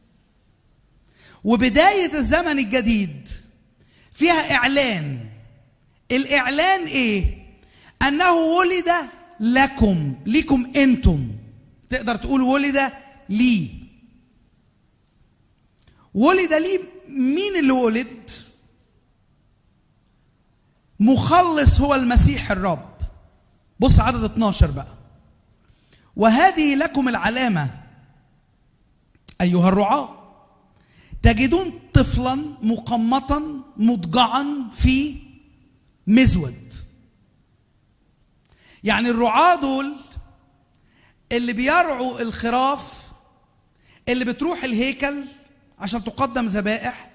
وبداية الزمن الجديد فيها إعلان الإعلان إيه؟ أنه ولد لكم ليكم أنتم تقدر تقول ولد لي ولد لي مين اللي ولد؟ مخلص هو المسيح الرب بص عدد 12 بقى وهذه لكم العلامة أيها الرعاة تجدون طفلا مقمطا مضجعا في مزود يعني الرعاة دول اللي بيرعوا الخراف اللي بتروح الهيكل عشان تقدم ذبائح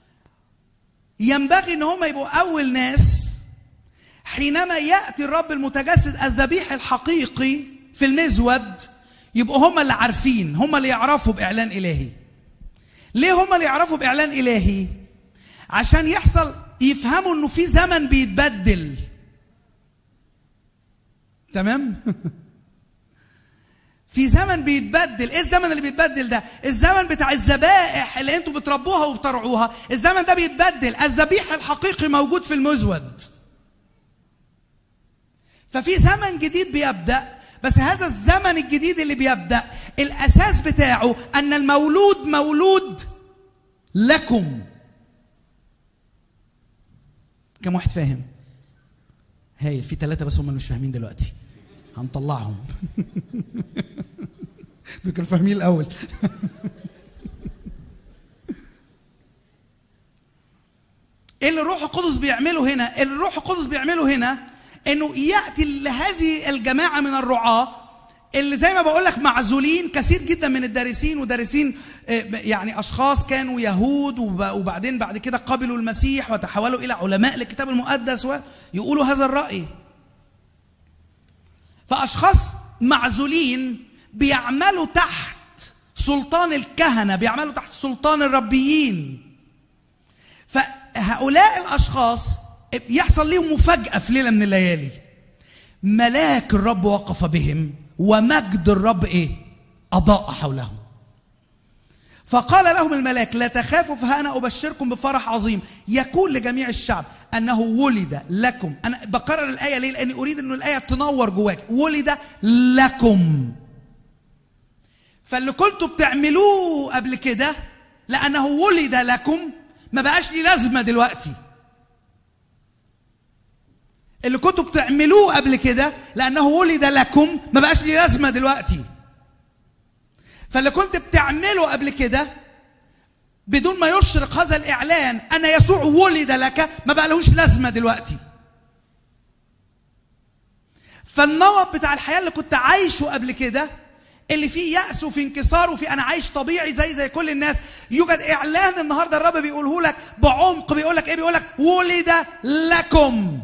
ينبغي ان هم يبقوا اول ناس حينما ياتي الرب المتجسد الذبيح الحقيقي في المزود يبقوا هم اللي عارفين هم اللي يعرفوا باعلان الهي ليه هم اللي يعرفوا باعلان الهي عشان يحصل يفهموا انه في زمن بيتبدل تمام في زمن بيتبدل ايه الزمن اللي بيتبدل ده الزمن بتاع الذبائح اللي انتوا بتربوها وبترعوها الزمن ده بيتبدل الذبيح الحقيقي موجود في المزود ففي زمن جديد بيبدا بس هذا الزمن الجديد اللي بيبدا الاساس بتاعه ان المولود مولود لكم كم واحد فاهم هايل في ثلاثة بس هم اللي مش فاهمين دلوقتي هنطلعهم دول كانوا فاهمين الأول ايه اللي الروح القدس بيعمله هنا؟ اللي الروح القدس بيعمله هنا انه ياتي لهذه الجماعه من الرعاه اللي زي ما بقول لك معزولين كثير جدا من الدارسين ودارسين يعني اشخاص كانوا يهود وبعدين بعد كده قبلوا المسيح وتحولوا الى علماء للكتاب المقدس ويقولوا هذا الراي فاشخاص معزولين بيعملوا تحت سلطان الكهنه بيعملوا تحت سلطان الربيين فهؤلاء الاشخاص يحصل لهم مفاجاه في ليله من الليالي ملاك الرب وقف بهم ومجد الرب ايه اضاء حولهم فقال لهم الملاك لا تخافوا فانا ابشركم بفرح عظيم يكون لجميع الشعب انه ولد لكم انا بكرر الايه ليه لاني اريد ان الايه تنور جواك ولد لكم فاللي كنتوا بتعملوه قبل كده لانه ولد لكم ما بقاش ليه لازمه دلوقتي اللي كنتوا بتعملوه قبل كده لانه ولد لكم ما بقاش ليه لازمه دلوقتي فاللي كنت بتعمله قبل كده بدون ما يشرق هذا الاعلان ان يسوع ولد لك ما بقى لهوش لازمه دلوقتي فالنمط بتاع الحياه اللي كنت عايشه قبل كده اللي فيه يأس وفي انكسار وفي أنا عايش طبيعي زي زي كل الناس يوجد إعلان النهاردة الرب بيقوله لك بعمق بيقول لك إيه بيقول لك ولد لكم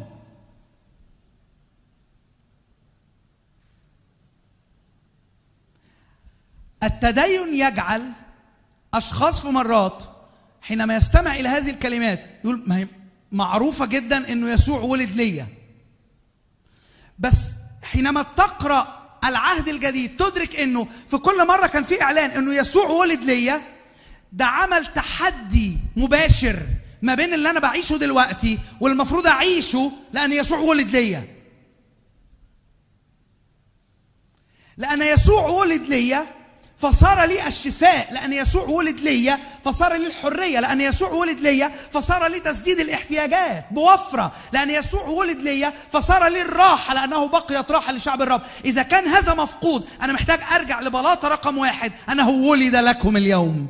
التدين يجعل اشخاص في مرات حينما يستمع الى هذه الكلمات يقول ما هي معروفه جدا انه يسوع ولد ليا بس حينما تقرا العهد الجديد تدرك انه في كل مره كان في اعلان انه يسوع ولد ليا ده عمل تحدي مباشر ما بين اللي انا بعيشه دلوقتي والمفروض اعيشه لان يسوع ولد ليا لان يسوع ولد ليا فصار لي الشفاء لان يسوع ولد ليا فصار لي الحريه لان يسوع ولد ليا فصار لي تسديد الاحتياجات بوفره لان يسوع ولد ليا فصار لي الراحه لانه بقيت راحه لشعب الرب اذا كان هذا مفقود انا محتاج ارجع لبلاطه رقم واحد انه ولد لكم اليوم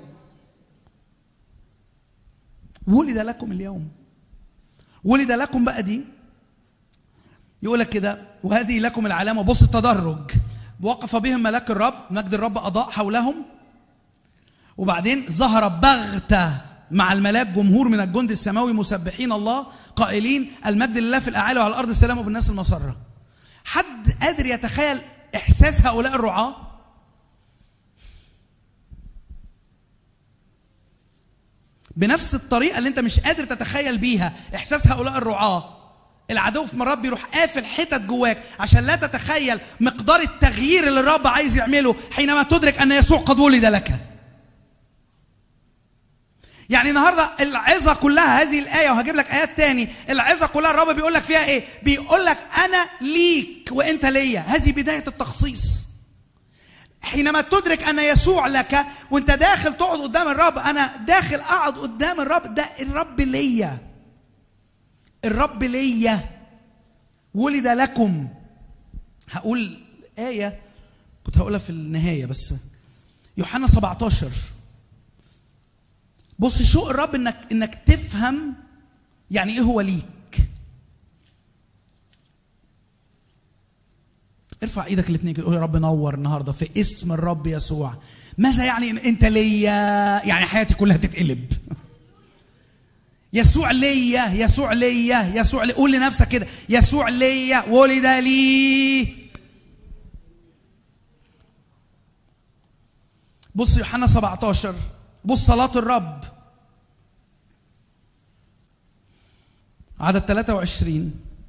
ولد لكم اليوم ولد لكم بقى دي يقول لك كده وهذه لكم العلامه بص التدرج وقف بهم ملاك الرب مجد الرب اضاء حولهم وبعدين ظهر بغته مع الملاك جمهور من الجند السماوي مسبحين الله قائلين المجد لله في الاعالي وعلى الارض السلام وبالناس المسره حد قادر يتخيل احساس هؤلاء الرعاه بنفس الطريقه اللي انت مش قادر تتخيل بيها احساس هؤلاء الرعاه العدو في مرات بيروح قافل حتت جواك عشان لا تتخيل مقدار التغيير اللي الرب عايز يعمله حينما تدرك ان يسوع قد ولد لك يعني النهارده العظه كلها هذه الايه وهجيب لك ايات تاني العظه كلها الرب بيقول لك فيها ايه بيقول لك انا ليك وانت ليا هذه بدايه التخصيص حينما تدرك ان يسوع لك وانت داخل تقعد قدام الرب انا داخل اقعد قدام الرب ده الرب ليا الرب ليا ولد لكم هقول آية كنت هقولها في النهاية بس يوحنا 17 بص شوق الرب انك انك تفهم يعني ايه هو ليك ارفع ايدك الاثنين كده قول يا رب نور النهارده في اسم الرب يسوع ماذا يعني إن انت ليا يعني حياتي كلها تتقلب يسوع ليا يسوع ليا يسوع لي قول لنفسك كده يسوع ليا ولد لي بص يوحنا 17 بص صلاة الرب عدد 23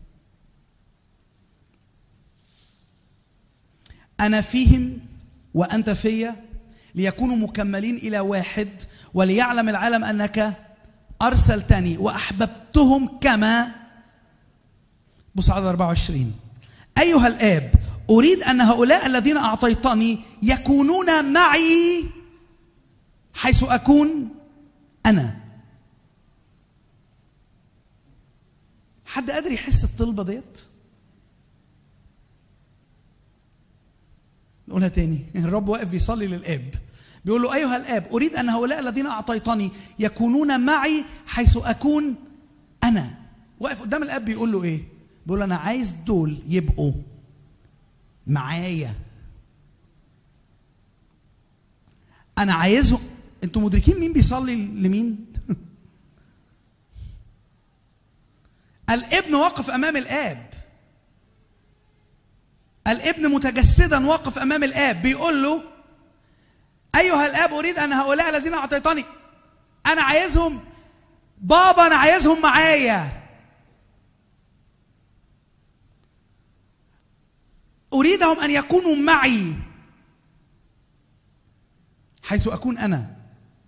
أنا فيهم وأنت فيا ليكونوا مكملين إلى واحد وليعلم العالم أنك أرسلتني وأحببتهم كما بص عدد 24 أيها الآب أريد أن هؤلاء الذين أعطيتني يكونون معي حيث أكون أنا حد قادر يحس الطلبة ديت؟ نقولها تاني الرب واقف بيصلي للآب بيقول له أيها الآب أريد أن هؤلاء الذين أعطيتني يكونون معي حيث أكون أنا واقف قدام الآب بيقول له إيه بيقول له أنا عايز دول يبقوا معايا أنا عايزهم أنتوا مدركين مين بيصلي لمين الابن واقف أمام الآب الابن متجسدا واقف امام الاب بيقول له ايها الاب اريد ان هؤلاء الذين اعطيتني انا عايزهم بابا انا عايزهم معايا اريدهم ان يكونوا معي حيث اكون انا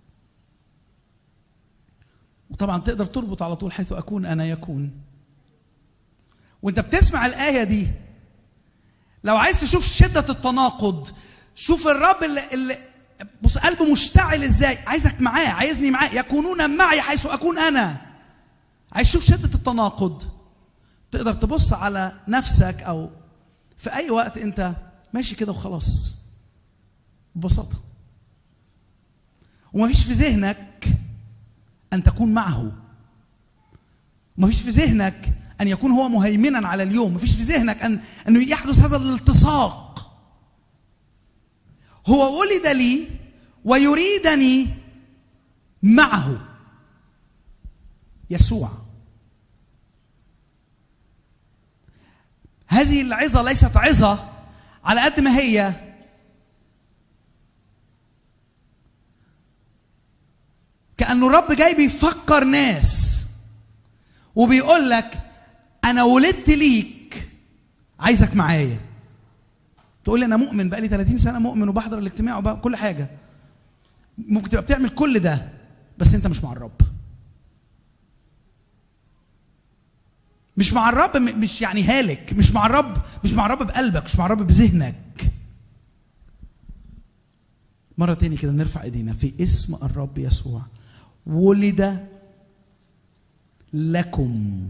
وطبعا تقدر تربط على طول حيث اكون انا يكون وانت بتسمع الايه دي لو عايز تشوف شدة التناقض شوف الرب اللي, اللي بص قلبه مشتعل ازاي عايزك معاه عايزني معاه يكونون معي حيث اكون انا عايز تشوف شدة التناقض تقدر تبص على نفسك او في اي وقت انت ماشي كده وخلاص ببساطة ومفيش في ذهنك ان تكون معه مفيش في ذهنك ان يكون هو مهيمنا على اليوم مفيش في ذهنك ان انه يحدث هذا الالتصاق هو ولد لي ويريدني معه يسوع هذه العظة ليست عظة على قد ما هي كأنه الرب جاي بيفكر ناس وبيقول لك انا ولدت ليك عايزك معايا تقول لي انا مؤمن بقالي 30 سنه مؤمن وبحضر الاجتماع وكل حاجه ممكن تبقى بتعمل كل ده بس انت مش مع الرب مش مع الرب مش يعني هالك مش مع الرب مش مع الرب بقلبك مش مع الرب بذهنك مرة تاني كده نرفع ايدينا في اسم الرب يسوع ولد لكم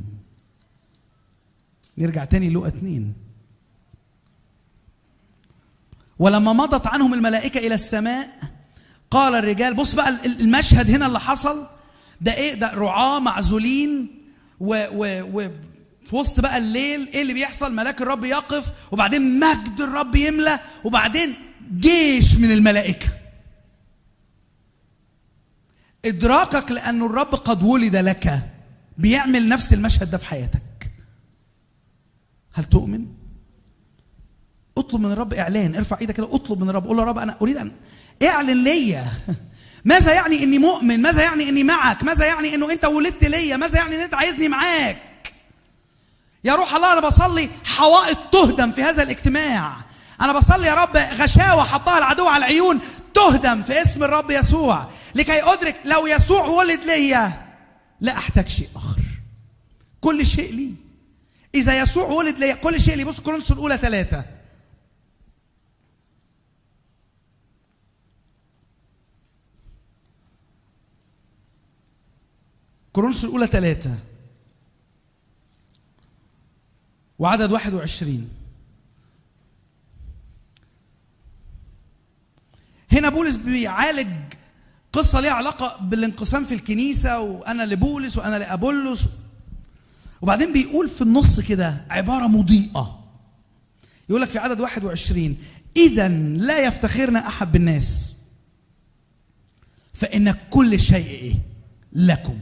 نرجع تاني لقى اتنين ولما مضت عنهم الملائكة إلى السماء قال الرجال بص بقى المشهد هنا اللي حصل ده ايه ده رعاة معزولين و, و, و في وسط بقى الليل ايه اللي بيحصل ملاك الرب يقف وبعدين مجد الرب يملى وبعدين جيش من الملائكه ادراكك لان الرب قد ولد لك بيعمل نفس المشهد ده في حياتك هل تؤمن اطلب من الرب اعلان ارفع ايدك كده اطلب من الرب قول له يا رب انا اريد ان اعلن ليا ماذا يعني اني مؤمن ماذا يعني اني معك ماذا يعني انه انت ولدت ليا ماذا يعني ان انت عايزني معاك يا روح الله انا بصلي حوائط تهدم في هذا الاجتماع انا بصلي يا رب غشاوه حطها العدو على العيون تهدم في اسم الرب يسوع لكي ادرك لو يسوع ولد ليا لا احتاج شيء اخر كل شيء لي اذا يسوع ولد ليا كل شيء لي بص كورنثوس الاولى ثلاثه كورنثوس الاولى ثلاثه وعدد 21 هنا بولس بيعالج قصة ليها علاقة بالانقسام في الكنيسة وأنا لبولس وأنا لأبولس وبعدين بيقول في النص كده عبارة مضيئة يقول لك في عدد 21 إذا لا يفتخرنا أحد بالناس فإن كل شيء إيه؟ لكم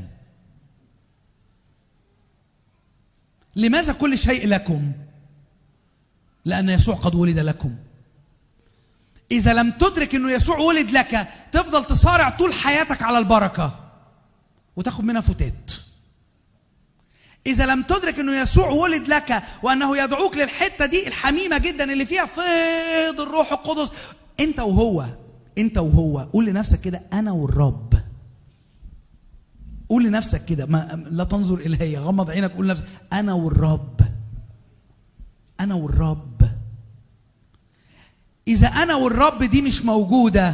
لماذا كل شيء لكم لأن يسوع قد ولد لكم إذا لم تدرك أنه يسوع ولد لك تفضل تصارع طول حياتك على البركة وتاخد منها فتات إذا لم تدرك أنه يسوع ولد لك وأنه يدعوك للحتة دي الحميمة جدا اللي فيها فيض الروح القدس أنت وهو أنت وهو قول لنفسك كده أنا والرب قول لنفسك كده ما لا تنظر الي غمض عينك قول لنفسك انا والرب انا والرب اذا انا والرب دي مش موجوده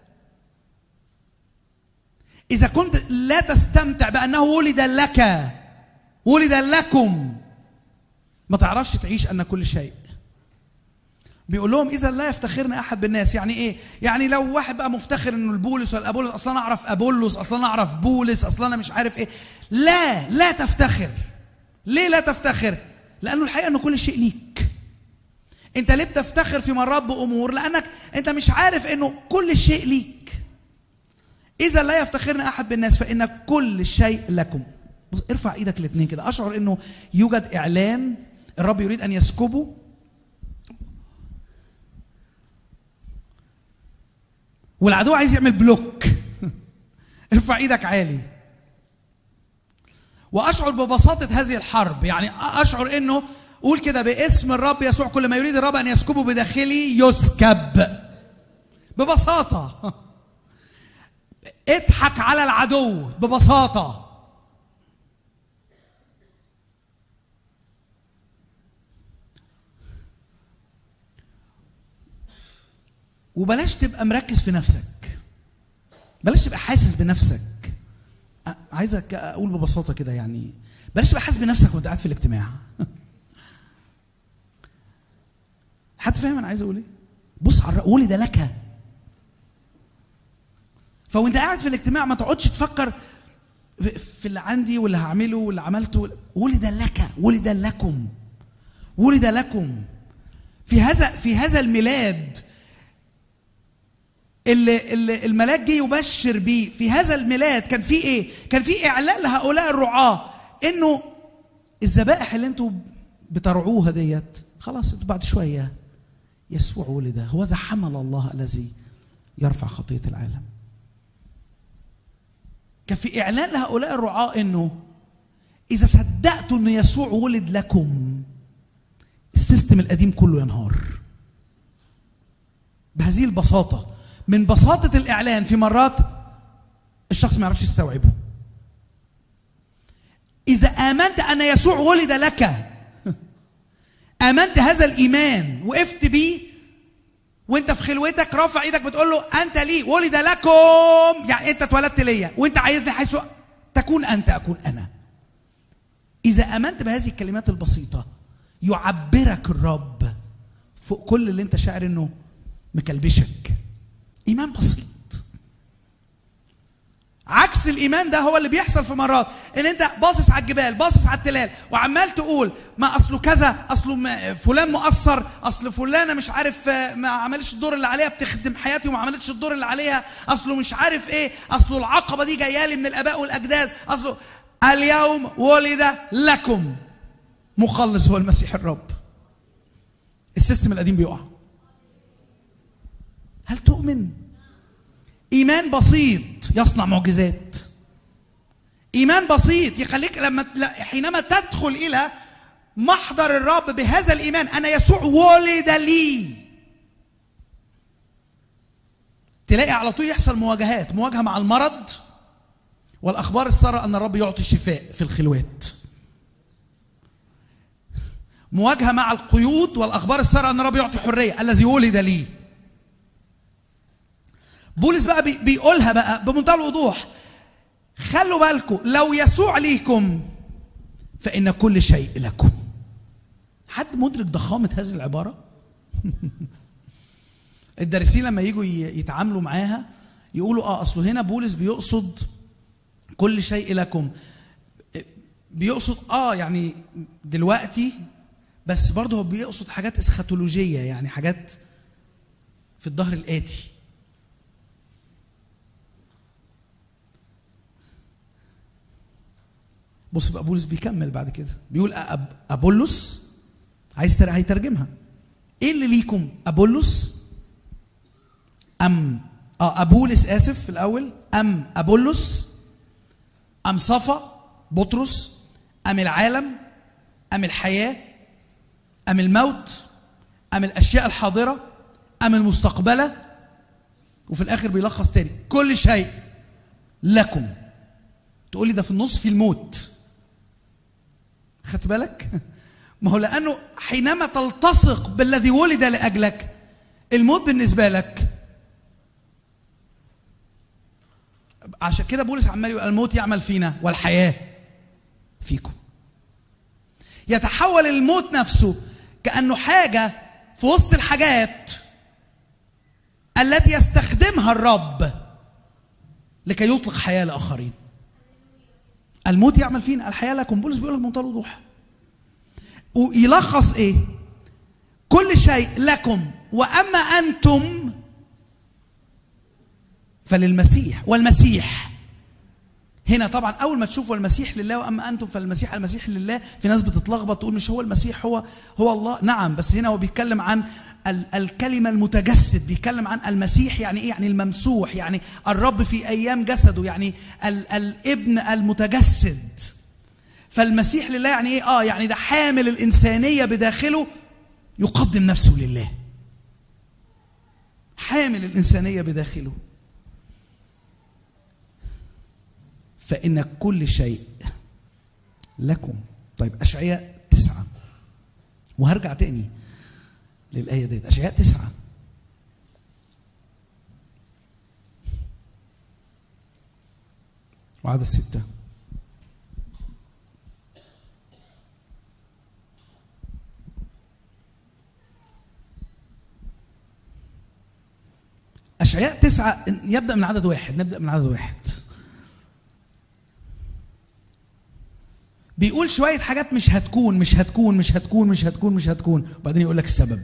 اذا كنت لا تستمتع بانه ولد لك ولد لكم ما تعرفش تعيش ان كل شيء بيقول لهم اذا لا يفتخرنا احد بالناس يعني ايه يعني لو واحد بقى مفتخر انه البولس ولا ابولس اصلا انا اعرف ابولس اصلا انا اعرف بولس اصلا انا مش عارف ايه لا لا تفتخر ليه لا تفتخر لانه الحقيقه انه كل شيء ليك انت ليه بتفتخر في مرات بامور لانك انت مش عارف انه كل شيء ليك اذا لا يفتخرنا احد بالناس فان كل شيء لكم بص ارفع ايدك الاثنين كده اشعر انه يوجد اعلان الرب يريد ان يسكبه والعدو عايز يعمل بلوك ارفع ايدك عالي واشعر ببساطه هذه الحرب يعني اشعر انه قول كده باسم الرب يسوع كل ما يريد الرب ان يسكبه بداخلي يسكب ببساطه اضحك على العدو ببساطه وبلاش تبقى مركز في نفسك بلاش تبقى حاسس بنفسك عايزك اقول ببساطه كده يعني بلاش تبقى حاسس بنفسك وانت قاعد في الاجتماع حد فاهم انا عايز اقول ايه بص على ولد لك فوانت قاعد في الاجتماع ما تقعدش تفكر في اللي عندي واللي هعمله واللي عملته ولد لك ولد لكم ولد لكم في هذا في هذا الميلاد اللي, اللي الملاك جه يبشر بيه في هذا الميلاد كان في ايه؟ كان في اعلان لهؤلاء الرعاة انه الذبائح اللي انتوا بترعوها ديت خلاص بعد شويه يسوع ولد هو ذا حمل الله الذي يرفع خطيه العالم. كان في اعلان لهؤلاء الرعاة انه اذا صدقتوا ان يسوع ولد لكم السيستم القديم كله ينهار. بهذه البساطه من بساطه الاعلان في مرات الشخص ما يعرفش يستوعبه اذا امنت ان يسوع ولد لك امنت هذا الايمان وقفت بيه وانت في خلوتك رافع ايدك بتقول له انت لي ولد لكم يعني انت اتولدت ليا وانت عايزني حيث تكون انت اكون انا اذا امنت بهذه الكلمات البسيطه يعبرك الرب فوق كل اللي انت شاعر انه مكلبشك ايمان بسيط عكس الايمان ده هو اللي بيحصل في مرات ان انت باصص على الجبال باصص على التلال وعمال تقول ما اصله كذا اصله ما فلان مقصر اصل فلانه مش عارف آه، ما عملتش الدور اللي عليها بتخدم حياتي وما عملتش الدور اللي عليها اصله مش عارف ايه اصله العقبه دي جايه لي من الاباء والاجداد اصله اليوم ولد لكم مخلص هو المسيح الرب السيستم القديم بيقع هل تؤمن ايمان بسيط يصنع معجزات ايمان بسيط يخليك لما حينما تدخل الى محضر الرب بهذا الايمان انا يسوع ولد لي تلاقي على طول يحصل مواجهات مواجهه مع المرض والاخبار الساره ان الرب يعطي شفاء في الخلوات مواجهه مع القيود والاخبار الساره ان الرب يعطي حريه الذي ولد لي بولس بقى بيقولها بقى بمنتهى الوضوح خلوا بالكم لو يسوع ليكم فإن كل شيء لكم حد مدرك ضخامة هذه العبارة؟ الدارسين لما يجوا يتعاملوا معاها يقولوا اه اصله هنا بولس بيقصد كل شيء لكم بيقصد اه يعني دلوقتي بس برضه هو بيقصد حاجات اسخاتولوجيه يعني حاجات في الظهر الاتي بص بقى بولس بيكمل بعد كده بيقول أب ابولس عايز هيترجمها ايه اللي ليكم ابولس ام اه ابولس اسف في الاول ام ابولس ام صفا بطرس ام العالم ام الحياه ام الموت ام الاشياء الحاضره ام المستقبله وفي الاخر بيلخص تاني كل شيء لكم تقول لي ده في النص في الموت خدت بالك ما هو لانه حينما تلتصق بالذي ولد لاجلك الموت بالنسبه لك عشان كده بولس عمال يقول الموت يعمل فينا والحياه فيكم يتحول الموت نفسه كانه حاجه في وسط الحاجات التي يستخدمها الرب لكي يطلق حياه لاخرين الموت يعمل فينا الحياه لكم بولس بيقول لك بمنتهى الوضوح ويلخص ايه كل شيء لكم واما انتم فللمسيح والمسيح هنا طبعا اول ما تشوفوا المسيح لله واما انتم فالمسيح المسيح لله في ناس بتتلخبط تقول مش هو المسيح هو هو الله نعم بس هنا هو بيتكلم عن الكلمة المتجسد بيتكلم عن المسيح يعني ايه يعني الممسوح يعني الرب في ايام جسده يعني الابن المتجسد فالمسيح لله يعني ايه اه يعني ده حامل الانسانية بداخله يقدم نفسه لله حامل الانسانية بداخله فإن كل شيء لكم طيب أشعياء تسعة وهرجع تاني للآية ديت أشعياء تسعة وعدد ستة أشعياء تسعة يبدأ من عدد واحد نبدأ من عدد واحد بيقول شوية حاجات مش هتكون مش هتكون مش هتكون مش هتكون مش هتكون وبعدين يقول لك السبب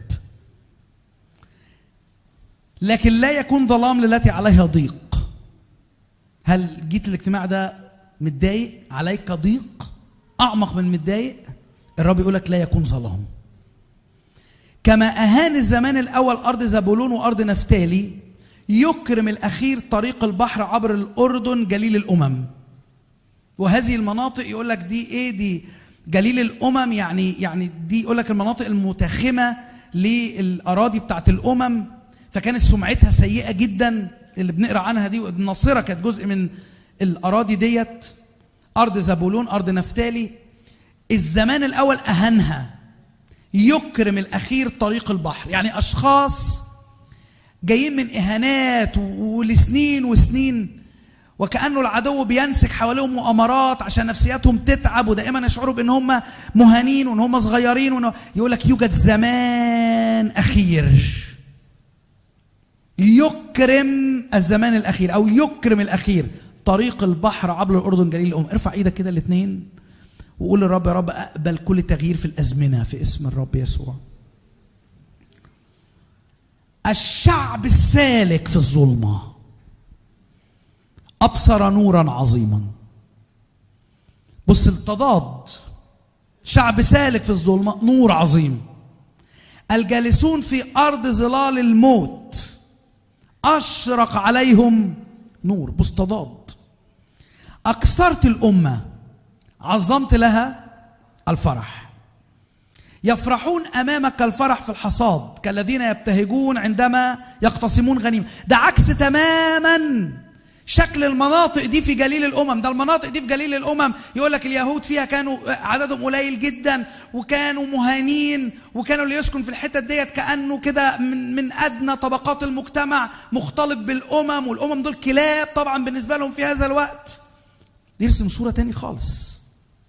لكن لا يكون ظلام للتي عليها ضيق هل جيت الاجتماع ده متضايق عليك ضيق اعمق من متضايق الرب يقول لك لا يكون ظلام كما اهان الزمان الاول ارض زبولون وارض نفتالي يكرم الاخير طريق البحر عبر الاردن جليل الامم وهذه المناطق يقول لك دي ايه دي جليل الامم يعني يعني دي يقول لك المناطق المتخمه للاراضي بتاعت الامم فكانت سمعتها سيئه جدا اللي بنقرا عنها دي الناصره كانت جزء من الاراضي ديت ارض زبولون ارض نفتالي الزمان الاول اهانها يكرم الاخير طريق البحر يعني اشخاص جايين من اهانات ولسنين وسنين وكانه العدو بينسك حواليهم مؤامرات عشان نفسياتهم تتعب ودائما يشعروا بان هم مهانين وان هم صغيرين وانه يقول لك يوجد زمان اخير يكرم الزمان الاخير او يكرم الاخير طريق البحر عبر الاردن جليل الام ارفع ايدك كده الاثنين وقول للرب يا رب اقبل كل تغيير في الازمنه في اسم الرب يسوع الشعب السالك في الظلمه ابصر نورا عظيما بص التضاد شعب سالك في الظلمه نور عظيم الجالسون في ارض ظلال الموت اشرق عليهم نور بص تضاد اكثرت الامه عظمت لها الفرح يفرحون امامك الفرح في الحصاد كالذين يبتهجون عندما يقتسمون غنيمه ده عكس تماما شكل المناطق دي في جليل الامم ده المناطق دي في جليل الامم يقول لك اليهود فيها كانوا عددهم قليل جدا وكانوا مهانين وكانوا اللي يسكن في الحتت ديت كانه كده من من ادنى طبقات المجتمع مختلط بالامم والامم دول كلاب طبعا بالنسبه لهم في هذا الوقت يرسم صوره تاني خالص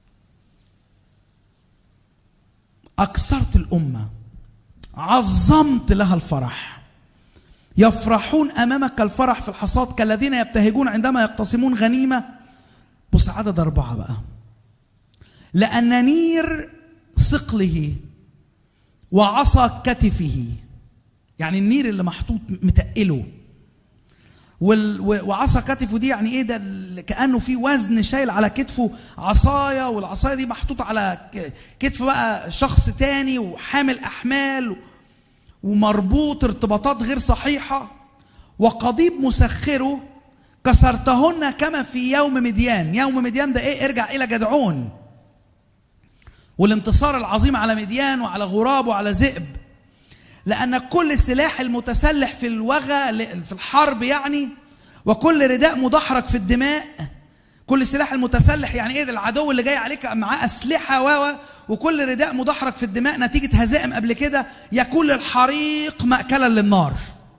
اكثرت الامه عظمت لها الفرح يفرحون امامك الفرح في الحصاد كالذين يبتهجون عندما يقتسمون غنيمه بص عدد اربعه بقى لان نير ثقله وعصا كتفه يعني النير اللي محطوط متقله وال- و- وعصا كتفه دي يعني ايه ده ال- كانه في وزن شايل على كتفه عصايه والعصايه دي محطوطه على ك- كتف بقى شخص تاني وحامل احمال ومربوط ارتباطات غير صحيحه وقضيب مسخره كسرتهن كما في يوم مديان يوم مديان ده ايه ارجع الى جدعون والانتصار العظيم على مديان وعلى غراب وعلى ذئب لأن كل السلاح المتسلح في الوغى في الحرب يعني وكل رداء مدحرج في الدماء كل السلاح المتسلح يعني ايه ده العدو اللي جاي عليك معاه اسلحه و وكل رداء مدحرج في الدماء نتيجه هزائم قبل كده يكون الحريق مأكلا للنار.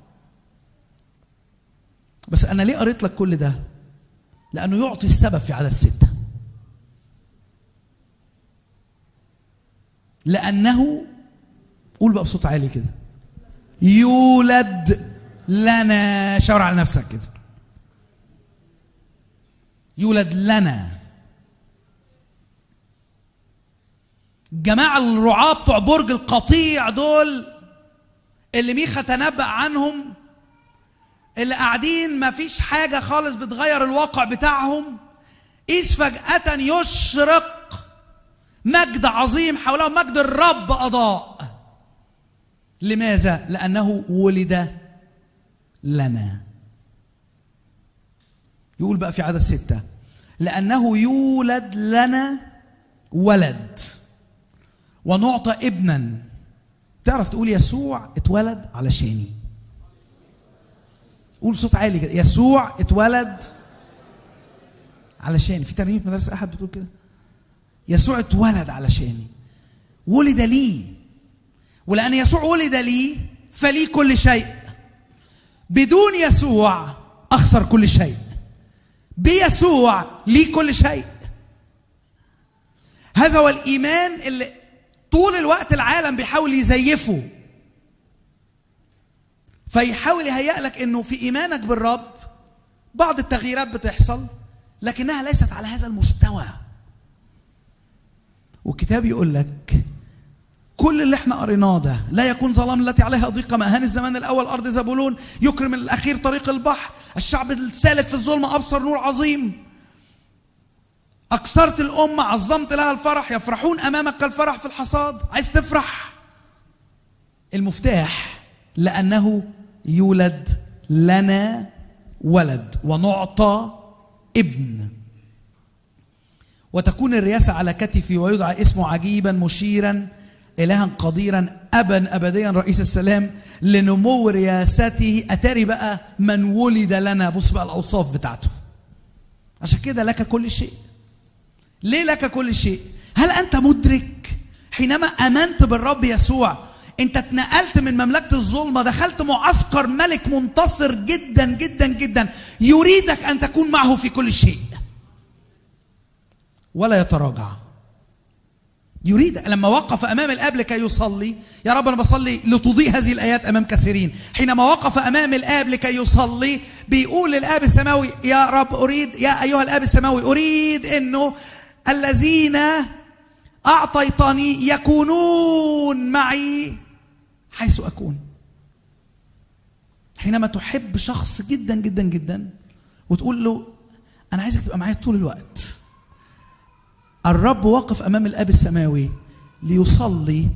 بس انا ليه قريت لك كل ده؟ لانه يعطي السبب في عدد سته. لانه قول بقى بصوت عالي كده يولد لنا شاور على نفسك كده يولد لنا جماعة الرعاة بتوع برج القطيع دول اللي ميخا تنبأ عنهم اللي قاعدين ما فيش حاجة خالص بتغير الواقع بتاعهم إذ فجأة يشرق مجد عظيم حولهم مجد الرب أضاء لماذا؟ لأنه ولد لنا يقول بقى في عدد ستة لأنه يولد لنا ولد ونعطى ابنا تعرف تقول يسوع اتولد علشاني قول صوت عالي كده يسوع اتولد علشاني في ترنيمه مدارس احد بتقول كده يسوع اتولد علشاني ولد لي ولأن يسوع ولد لي فلي كل شيء بدون يسوع أخسر كل شيء بيسوع لي كل شيء هذا هو الإيمان اللي طول الوقت العالم بيحاول يزيفه فيحاول يهيأ لك انه في ايمانك بالرب بعض التغييرات بتحصل لكنها ليست على هذا المستوى والكتاب يقول لك كل اللي احنا قريناه ده لا يكون ظلام التي عليها ضيقه مأهان الزمان الاول ارض زبولون يكرم الاخير طريق البحر الشعب السالك في الظلمه ابصر نور عظيم اكثرت الامه عظمت لها الفرح يفرحون امامك كالفرح في الحصاد عايز تفرح المفتاح لانه يولد لنا ولد ونعطى ابن وتكون الرياسه على كتفي ويدعى اسمه عجيبا مشيرا إلها قديرا أبا أبديا رئيس السلام لنمو رياسته أتاري بقى من ولد لنا بص بقى الأوصاف بتاعته عشان كده لك كل شيء ليه لك كل شيء هل أنت مدرك حينما آمنت بالرب يسوع أنت اتنقلت من مملكة الظلمة دخلت معسكر ملك منتصر جدا جدا جدا يريدك أن تكون معه في كل شيء ولا يتراجع يريد لما وقف امام الاب لكي يصلي يا رب انا بصلي لتضيء هذه الايات امام كثيرين حينما وقف امام الاب لكي يصلي بيقول للاب السماوي يا رب اريد يا ايها الاب السماوي اريد انه الذين اعطيتني يكونون معي حيث اكون حينما تحب شخص جدا جدا جدا وتقول له انا عايزك تبقى معايا طول الوقت الرب وقف امام الاب السماوي ليصلي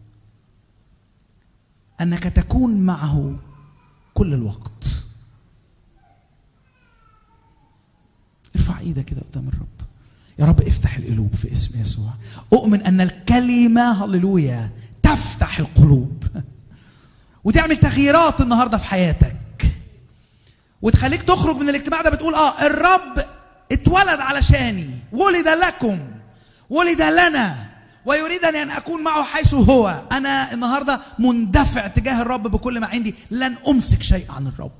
انك تكون معه كل الوقت ارفع ايدك كده قدام الرب يا رب افتح القلوب في اسم يسوع اؤمن ان الكلمه هللويا تفتح القلوب وتعمل تغييرات النهارده في حياتك وتخليك تخرج من الاجتماع ده بتقول اه الرب اتولد علشاني ولد لكم ولد لنا ويريدني ان اكون معه حيث هو انا النهارده مندفع تجاه الرب بكل ما عندي لن امسك شيء عن الرب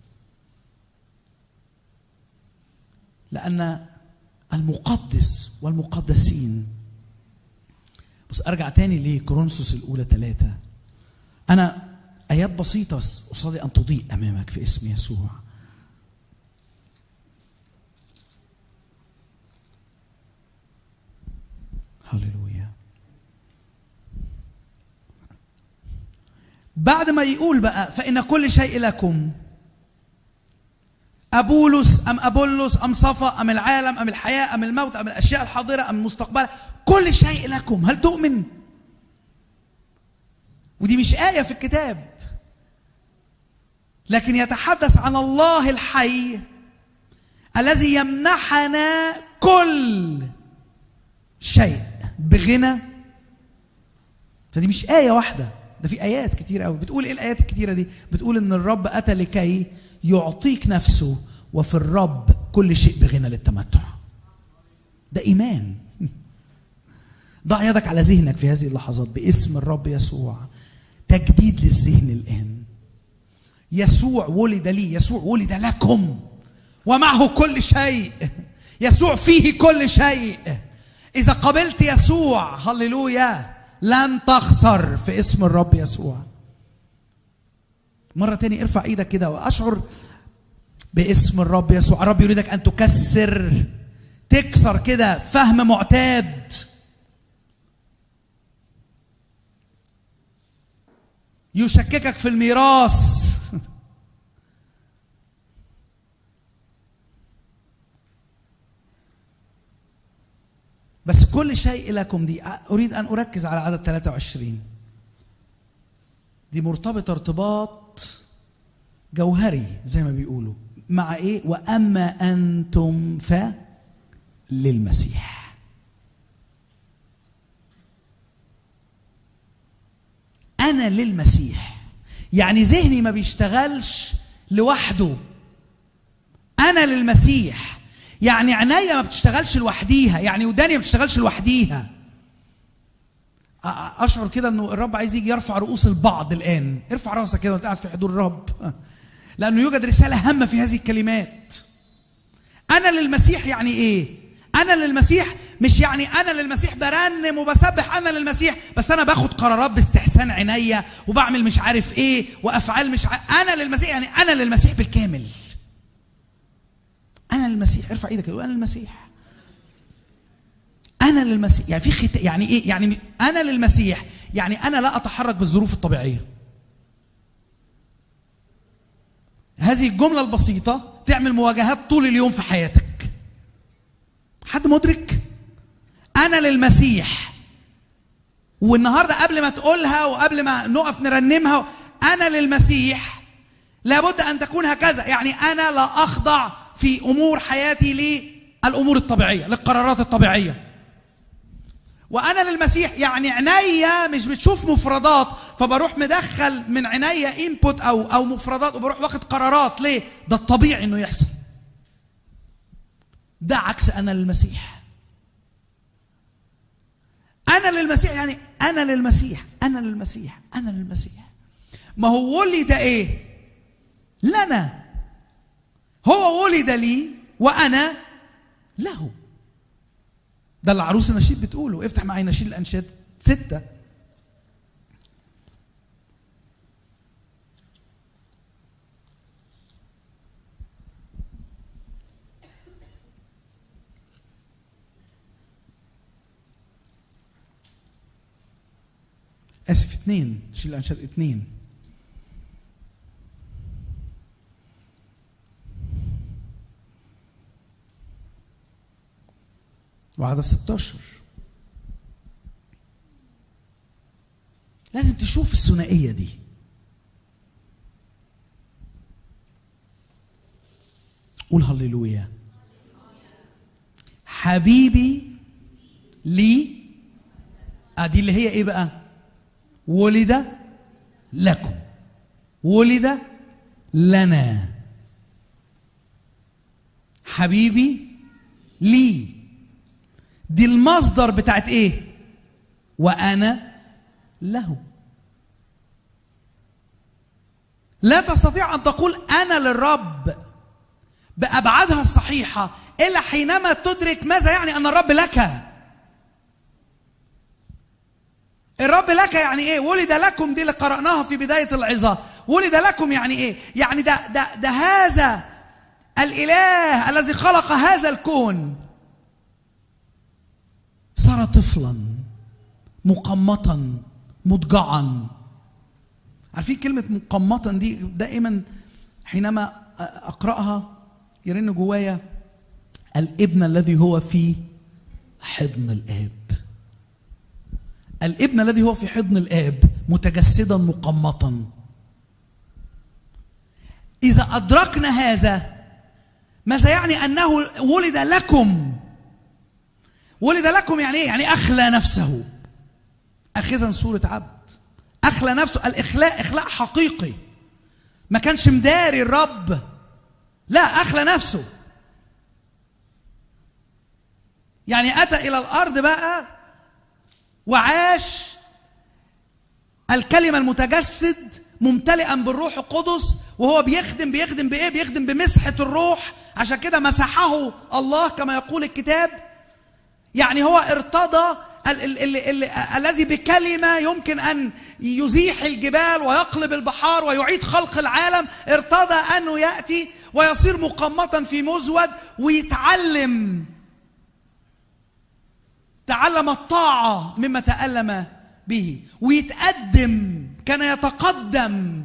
لان المقدس والمقدسين بص ارجع تاني لكورنثوس الاولى ثلاثة انا ايات بسيطه بس اصلي ان تضيء امامك في اسم يسوع هللويا بعد ما يقول بقى فإن كل شيء لكم أبولس أم أبولس أم صفا أم العالم أم الحياة أم الموت أم الأشياء الحاضرة أم المستقبل كل شيء لكم هل تؤمن؟ ودي مش آية في الكتاب لكن يتحدث عن الله الحي الذي يمنحنا كل شيء بغنى فدي مش آية واحدة ده في آيات كتير قوي بتقول إيه الآيات الكتيرة دي بتقول إن الرب أتى لكي يعطيك نفسه وفي الرب كل شيء بغنى للتمتع ده إيمان ضع يدك على ذهنك في هذه اللحظات باسم الرب يسوع تجديد للذهن الآن يسوع ولد لي يسوع ولد لكم ومعه كل شيء يسوع فيه كل شيء إذا قبلت يسوع هللويا لن تخسر في اسم الرب يسوع مرة تاني ارفع ايدك كده واشعر باسم الرب يسوع الرب يريدك ان تكسر تكسر كده فهم معتاد يشككك في الميراث بس كل شيء لكم دي أريد أن أركز على عدد 23 دي مرتبطة ارتباط جوهري زي ما بيقولوا مع إيه وأما أنتم ف للمسيح أنا للمسيح يعني ذهني ما بيشتغلش لوحده أنا للمسيح يعني عينيا ما بتشتغلش لوحديها يعني وداني ما بتشتغلش لوحديها اشعر كده انه الرب عايز يجي يرفع رؤوس البعض الان ارفع راسك كده وانت قاعد في حضور الرب لانه يوجد رساله هامه في هذه الكلمات انا للمسيح يعني ايه انا للمسيح مش يعني انا للمسيح برنم وبسبح انا للمسيح بس انا باخد قرارات باستحسان عينيا وبعمل مش عارف ايه وافعال مش عارف انا للمسيح يعني انا للمسيح بالكامل انا للمسيح ارفع ايدك انا للمسيح انا للمسيح يعني في خت... يعني ايه يعني انا للمسيح يعني انا لا اتحرك بالظروف الطبيعيه هذه الجمله البسيطه تعمل مواجهات طول اليوم في حياتك حد مدرك انا للمسيح والنهارده قبل ما تقولها وقبل ما نقف نرنمها انا للمسيح لابد ان تكون هكذا يعني انا لا اخضع في امور حياتي للامور الطبيعيه للقرارات الطبيعيه وانا للمسيح يعني عينيا مش بتشوف مفردات فبروح مدخل من عينيا انبوت او او مفردات وبروح واخد قرارات ليه ده الطبيعي انه يحصل ده عكس انا للمسيح انا للمسيح يعني انا للمسيح انا للمسيح انا للمسيح ما هو ولد ايه لنا هو ولد لي وانا له ده اللي عروس النشيد بتقوله افتح معي نشيد الانشاد ستة اسف اثنين نشيد الانشاد اثنين وعدد 16 لازم تشوف الثنائية دي قول هللويا حبيبي لي ادي اللي هي ايه بقى ولد لكم ولد لنا حبيبي لي دي المصدر بتاعت ايه وانا له لا تستطيع ان تقول انا للرب بابعادها الصحيحه الا حينما تدرك ماذا يعني ان الرب لك الرب لك يعني ايه ولد لكم دي اللي قراناها في بدايه العظه ولد لكم يعني ايه يعني ده ده ده هذا الاله الذي خلق هذا الكون صار طفلا مقمطا مضجعا عارفين كلمة مقمطا دي دائما حينما أقرأها يرن جوايا الابن الذي هو في حضن الآب الابن الذي هو في حضن الآب متجسدا مقمطا إذا أدركنا هذا ماذا يعني أنه ولد لكم ولد لكم يعني ايه؟ يعني اخلى نفسه. اخذا صورة عبد. اخلى نفسه الاخلاء اخلاء حقيقي. ما كانش مداري الرب. لا اخلى نفسه. يعني اتى الى الارض بقى وعاش الكلمة المتجسد ممتلئا بالروح القدس وهو بيخدم بيخدم بايه؟ بيخدم بمسحة الروح عشان كده مسحه الله كما يقول الكتاب يعني هو ارتضى ال- ال- ال- ال- الذي بكلمة يمكن أن يزيح الجبال ويقلب البحار ويعيد خلق العالم ارتضى أنه يأتي ويصير مقمطا في مزود ويتعلم تعلم الطاعة مما تألم به ويتقدم كان يتقدم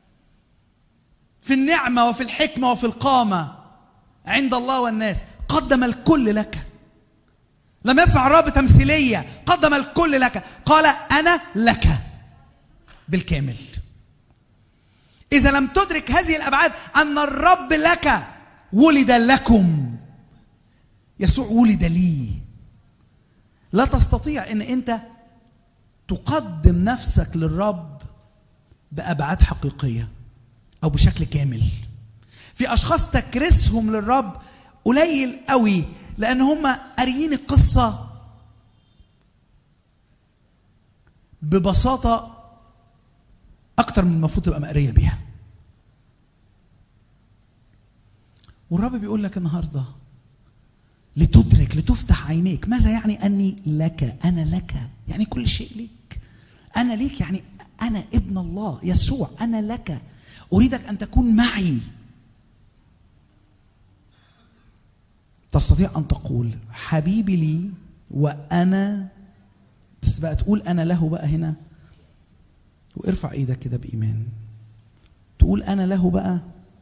في النعمة وفي الحكمة وفي القامة عند الله والناس قدم الكل لك لم يصنع الرب تمثيلية قدم الكل لك قال أنا لك بالكامل إذا لم تدرك هذه الأبعاد أن الرب لك ولد لكم يسوع ولد لي لا تستطيع أن أنت تقدم نفسك للرب بأبعاد حقيقية أو بشكل كامل في أشخاص تكريسهم للرب قليل قوي لان هم قاريين القصه ببساطه اكتر من المفروض تبقى مقريه بيها والرب بيقول لك النهارده لتدرك لتفتح عينيك ماذا يعني اني لك انا لك يعني كل شيء ليك انا ليك يعني انا ابن الله يسوع انا لك اريدك ان تكون معي تستطيع ان تقول حبيبي لي وانا بس بقى تقول انا له بقى هنا وارفع ايدك كده بايمان تقول انا له بقى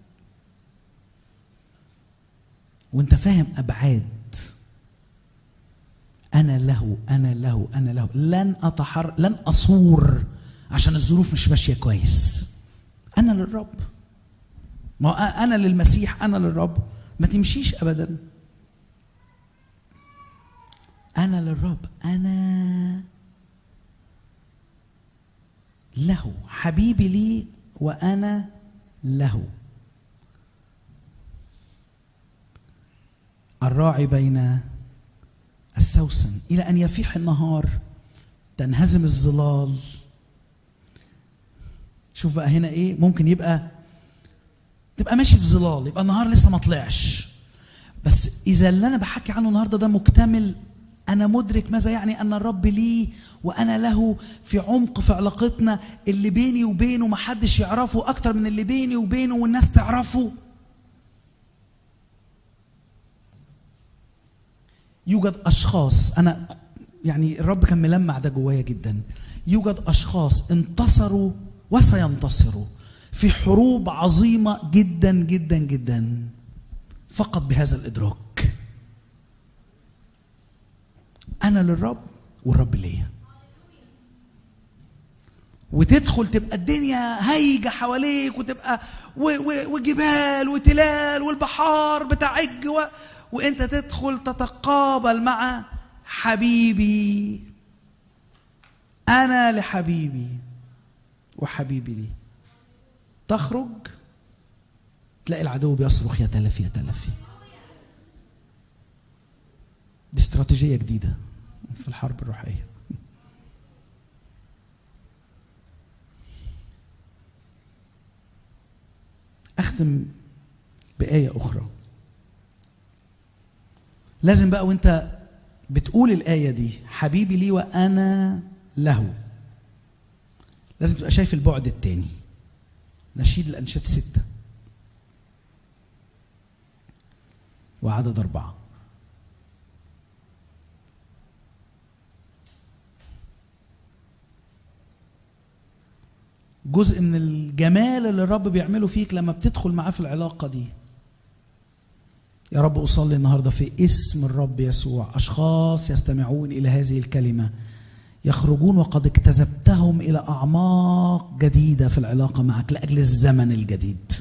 وانت فاهم ابعاد انا له انا له انا له لن اتحر لن اصور عشان الظروف مش ماشيه كويس انا للرب ما هو انا للمسيح انا للرب ما تمشيش ابدا انا للرب انا له حبيبي لي وانا له الراعي بين السوسن الى ان يفيح النهار تنهزم الظلال شوف بقى هنا ايه ممكن يبقى تبقى ماشي في ظلال يبقى النهار لسه ما طلعش بس اذا اللي انا بحكي عنه النهارده ده مكتمل انا مدرك ماذا يعني ان الرب لي وانا له في عمق في علاقتنا اللي بيني وبينه ما حدش يعرفه اكتر من اللي بيني وبينه والناس تعرفه يوجد اشخاص انا يعني الرب كان ملمع ده جوايا جدا يوجد اشخاص انتصروا وسينتصروا في حروب عظيمه جدا جدا جدا فقط بهذا الادراك انا للرب والرب ليا وتدخل تبقى الدنيا هايجه حواليك وتبقى و و وجبال وتلال والبحار بتعج و وانت تدخل تتقابل مع حبيبي انا لحبيبي وحبيبي لي تخرج تلاقي العدو بيصرخ يا تلفي يا تلفي دي استراتيجيه جديده في الحرب الروحيه اختم بايه اخرى لازم بقى وانت بتقول الايه دي حبيبي لي وانا له لازم تبقى شايف البعد التاني نشيد الانشاد سته وعدد اربعه جزء من الجمال اللي الرب بيعمله فيك لما بتدخل معاه في العلاقه دي يا رب اصلي النهارده في اسم الرب يسوع اشخاص يستمعون الى هذه الكلمه يخرجون وقد اكتسبتهم الى اعماق جديده في العلاقه معك لاجل الزمن الجديد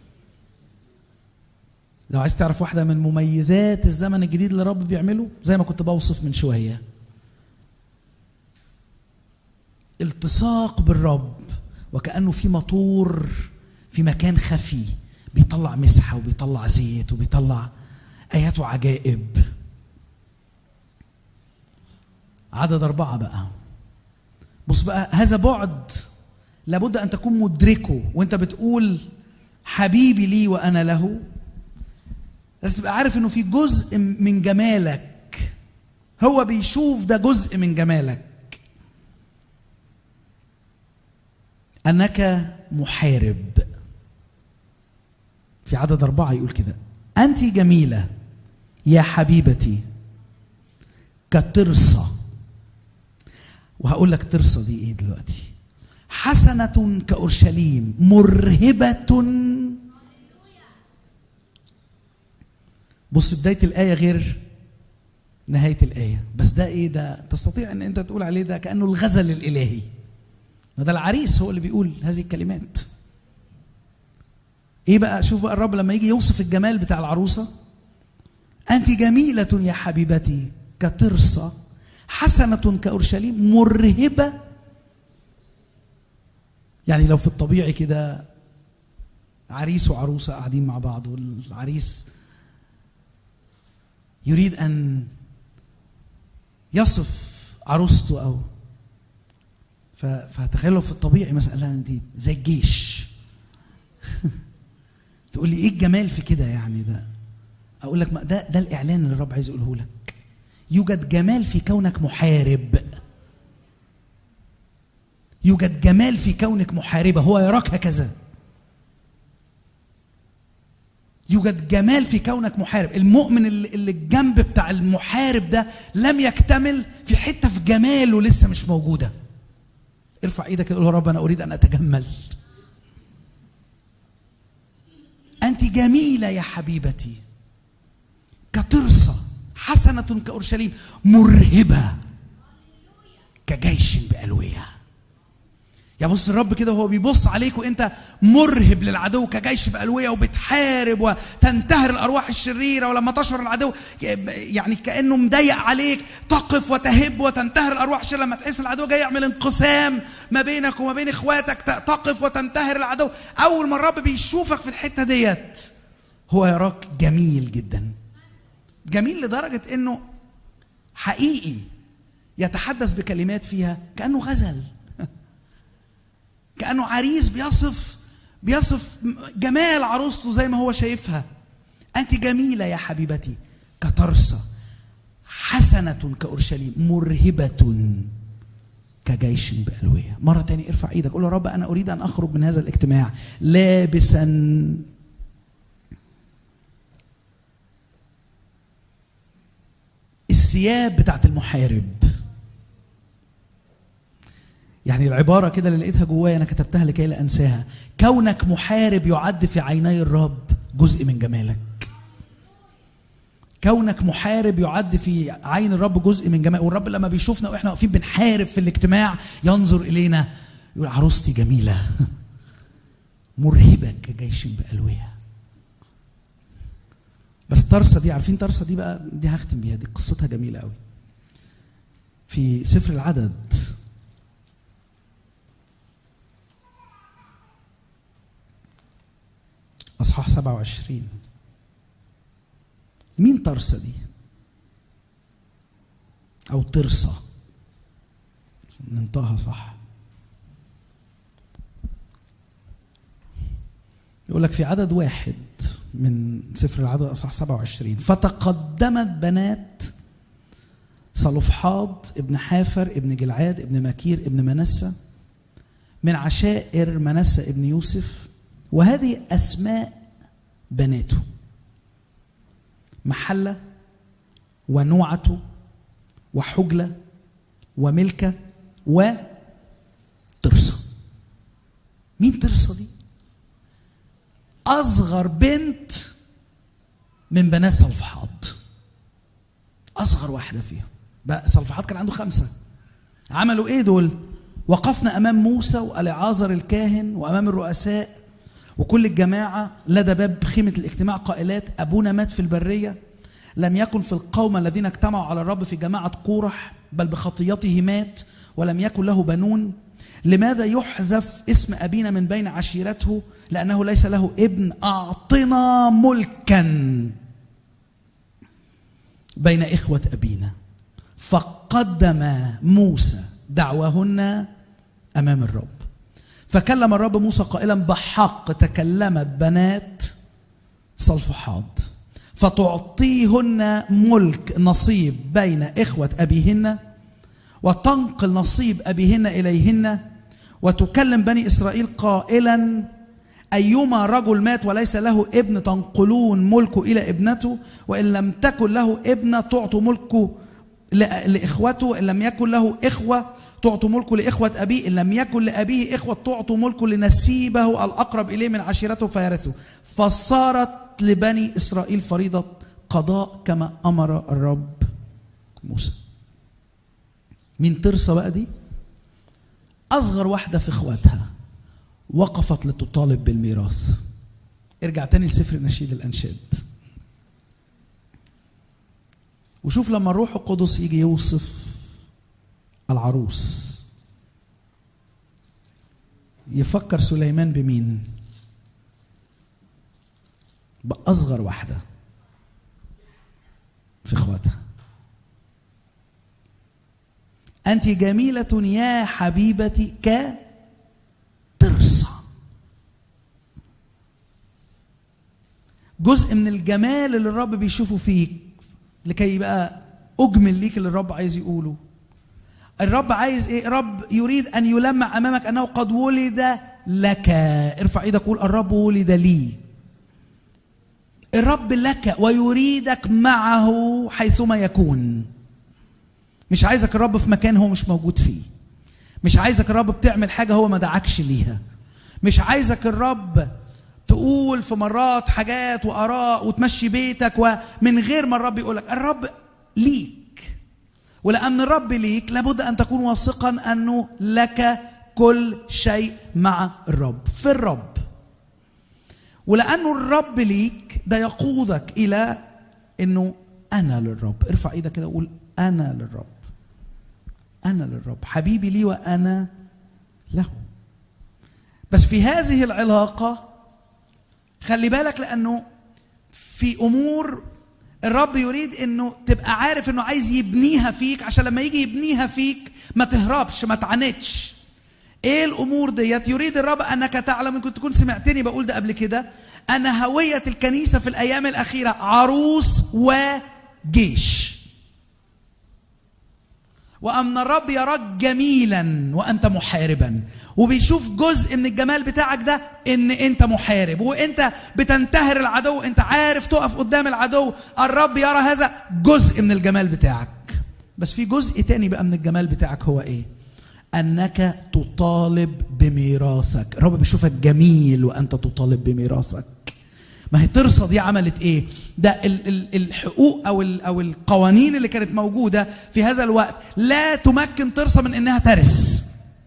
لو عايز تعرف واحده من مميزات الزمن الجديد اللي الرب بيعمله زي ما كنت بوصف من شويه التصاق بالرب وكانه في موتور في مكان خفي بيطلع مسحه وبيطلع زيت وبيطلع ايات وعجائب عدد أربعة بقى بص بقى هذا بعد لابد أن تكون مدركه وأنت بتقول حبيبي لي وأنا له لازم تبقى عارف إنه في جزء من جمالك هو بيشوف ده جزء من جمالك أنك محارب في عدد أربعة يقول كده أنت جميلة يا حبيبتي كترصة وهقول لك ترصة دي إيه دلوقتي حسنة كأورشليم مرهبة بص بداية الآية غير نهاية الآية بس ده إيه ده تستطيع أن أنت تقول عليه ده كأنه الغزل الإلهي ما ده العريس هو اللي بيقول هذه الكلمات ايه بقى شوف بقى الرب لما يجي يوصف الجمال بتاع العروسه انت جميله يا حبيبتي كترصه حسنه كاورشليم مرهبه يعني لو في الطبيعي كده عريس وعروسه قاعدين مع بعض والعريس يريد ان يصف عروسته او فتخيلوا في الطبيعي مثلا دي زي الجيش تقول لي ايه الجمال في كده يعني ده اقول لك ما ده ده الاعلان اللي الرب عايز يقوله لك يوجد جمال في كونك محارب يوجد جمال في كونك محاربه هو يراك هكذا يوجد جمال في كونك محارب المؤمن اللي, اللي الجنب بتاع المحارب ده لم يكتمل في حته في جماله لسه مش موجوده ارفع ايدك كده قول يا رب انا اريد ان اتجمل انت جميله يا حبيبتي كترصه حسنه كاورشليم مرهبه كجيش بالويه يا بص الرب كده وهو بيبص عليك وانت مرهب للعدو كجيش بألوية وبتحارب وتنتهر الأرواح الشريرة ولما تشعر العدو يعني كأنه مضيق عليك تقف وتهب وتنتهر الأرواح الشريرة لما تحس العدو جاي يعمل انقسام ما بينك وما بين إخواتك تقف وتنتهر العدو أول ما الرب بيشوفك في الحتة ديت هو يراك جميل جدا جميل لدرجة انه حقيقي يتحدث بكلمات فيها كأنه غزل كأنه عريس بيصف بيصف جمال عروسته زي ما هو شايفها أنت جميلة يا حبيبتي كترسة حسنة كأورشليم مرهبة كجيش بألوية مرة تاني ارفع ايدك قول يا رب أنا أريد أن أخرج من هذا الاجتماع لابسا الثياب بتاعت المحارب يعني العبارة كده اللي لقيتها جوايا أنا كتبتها لكي لا أنساها كونك محارب يعد في عيني الرب جزء من جمالك كونك محارب يعد في عين الرب جزء من جمال والرب لما بيشوفنا واحنا واقفين بنحارب في الاجتماع ينظر الينا يقول عروستي جميله مرهبه كجيش بألوية بس طرسة دي عارفين طرسة دي بقى دي هختم بيها دي قصتها جميلة قوي في سفر العدد أصحاح 27 مين طرسة دي؟ أو ترسة ننطقها صح يقول لك في عدد واحد من سفر العدد أصحاح 27 فتقدمت بنات صلفحاد ابن حافر ابن جلعاد ابن مكير ابن منسى من عشائر منسى ابن يوسف وهذه أسماء بناته محلة ونوعة وحجلة وملكة وترسة مين ترسة دي؟ أصغر بنت من بنات صلفحاد أصغر واحدة فيهم بقى صلفحاد كان عنده خمسة عملوا إيه دول؟ وقفنا أمام موسى وألعازر الكاهن وأمام الرؤساء وكل الجماعة لدى باب خيمة الاجتماع قائلات أبونا مات في البرية لم يكن في القوم الذين اجتمعوا على الرب في جماعة قورح بل بخطيته مات ولم يكن له بنون لماذا يحذف اسم أبينا من بين عشيرته لأنه ليس له ابن أعطنا ملكا بين إخوة أبينا فقدم موسى دعواهن أمام الرب فكلم الرب موسى قائلا بحق تكلمت بنات صلفحاد فتعطيهن ملك نصيب بين إخوة أبيهن وتنقل نصيب أبيهن إليهن وتكلم بني إسرائيل قائلا أيما رجل مات وليس له ابن تنقلون ملكه إلى ابنته وإن لم تكن له ابنة تعطوا ملكه لإخوته إن لم يكن له إخوة تعطوا ملكه لإخوة أبيه إن لم يكن لأبيه إخوة تعطوا ملكه لنسيبه الأقرب إليه من عشيرته فيرثه فصارت لبني إسرائيل فريضة قضاء كما أمر الرب موسى مين ترسى بقى دي أصغر واحدة في إخواتها وقفت لتطالب بالميراث ارجع تاني لسفر نشيد الأنشاد وشوف لما الروح القدس يجي يوصف العروس يفكر سليمان بمين بأصغر واحدة في إخواتها أنت جميلة يا حبيبتي كترصة جزء من الجمال اللي الرب بيشوفه فيك لكي يبقى أجمل ليك اللي الرب عايز يقوله الرب عايز ايه رب يريد ان يلمع امامك انه قد ولد لك ارفع ايدك قول الرب ولد لي الرب لك ويريدك معه حيثما يكون مش عايزك الرب في مكان هو مش موجود فيه مش عايزك الرب بتعمل حاجه هو ما دعكش ليها مش عايزك الرب تقول في مرات حاجات واراء وتمشي بيتك ومن غير ما الرب يقولك الرب ليك ولأن الرب ليك لابد أن تكون واثقا أنه لك كل شيء مع الرب في الرب ولانه الرب ليك ده يقودك الى انه انا للرب ارفع ايدك كده وقول انا للرب انا للرب حبيبي لي وانا له بس في هذه العلاقه خلي بالك لانه في امور الرب يريد انه تبقى عارف انه عايز يبنيها فيك عشان لما يجي يبنيها فيك ما تهربش ما تعاندش ايه الامور ديت يريد الرب انك تعلم ان كنت تكون سمعتني بقول ده قبل كده ان هويه الكنيسه في الايام الاخيره عروس وجيش وأن الرب يراك جميلا وأنت محاربا وبيشوف جزء من الجمال بتاعك ده إن أنت محارب وأنت بتنتهر العدو أنت عارف تقف قدام العدو الرب يرى هذا جزء من الجمال بتاعك بس في جزء تاني بقى من الجمال بتاعك هو إيه؟ أنك تطالب بميراثك الرب بيشوفك جميل وأنت تطالب بميراثك ما هي ترصى دي عملت ايه؟ ده ال ال الحقوق او ال او القوانين اللي كانت موجوده في هذا الوقت لا تمكن ترصى من انها ترث.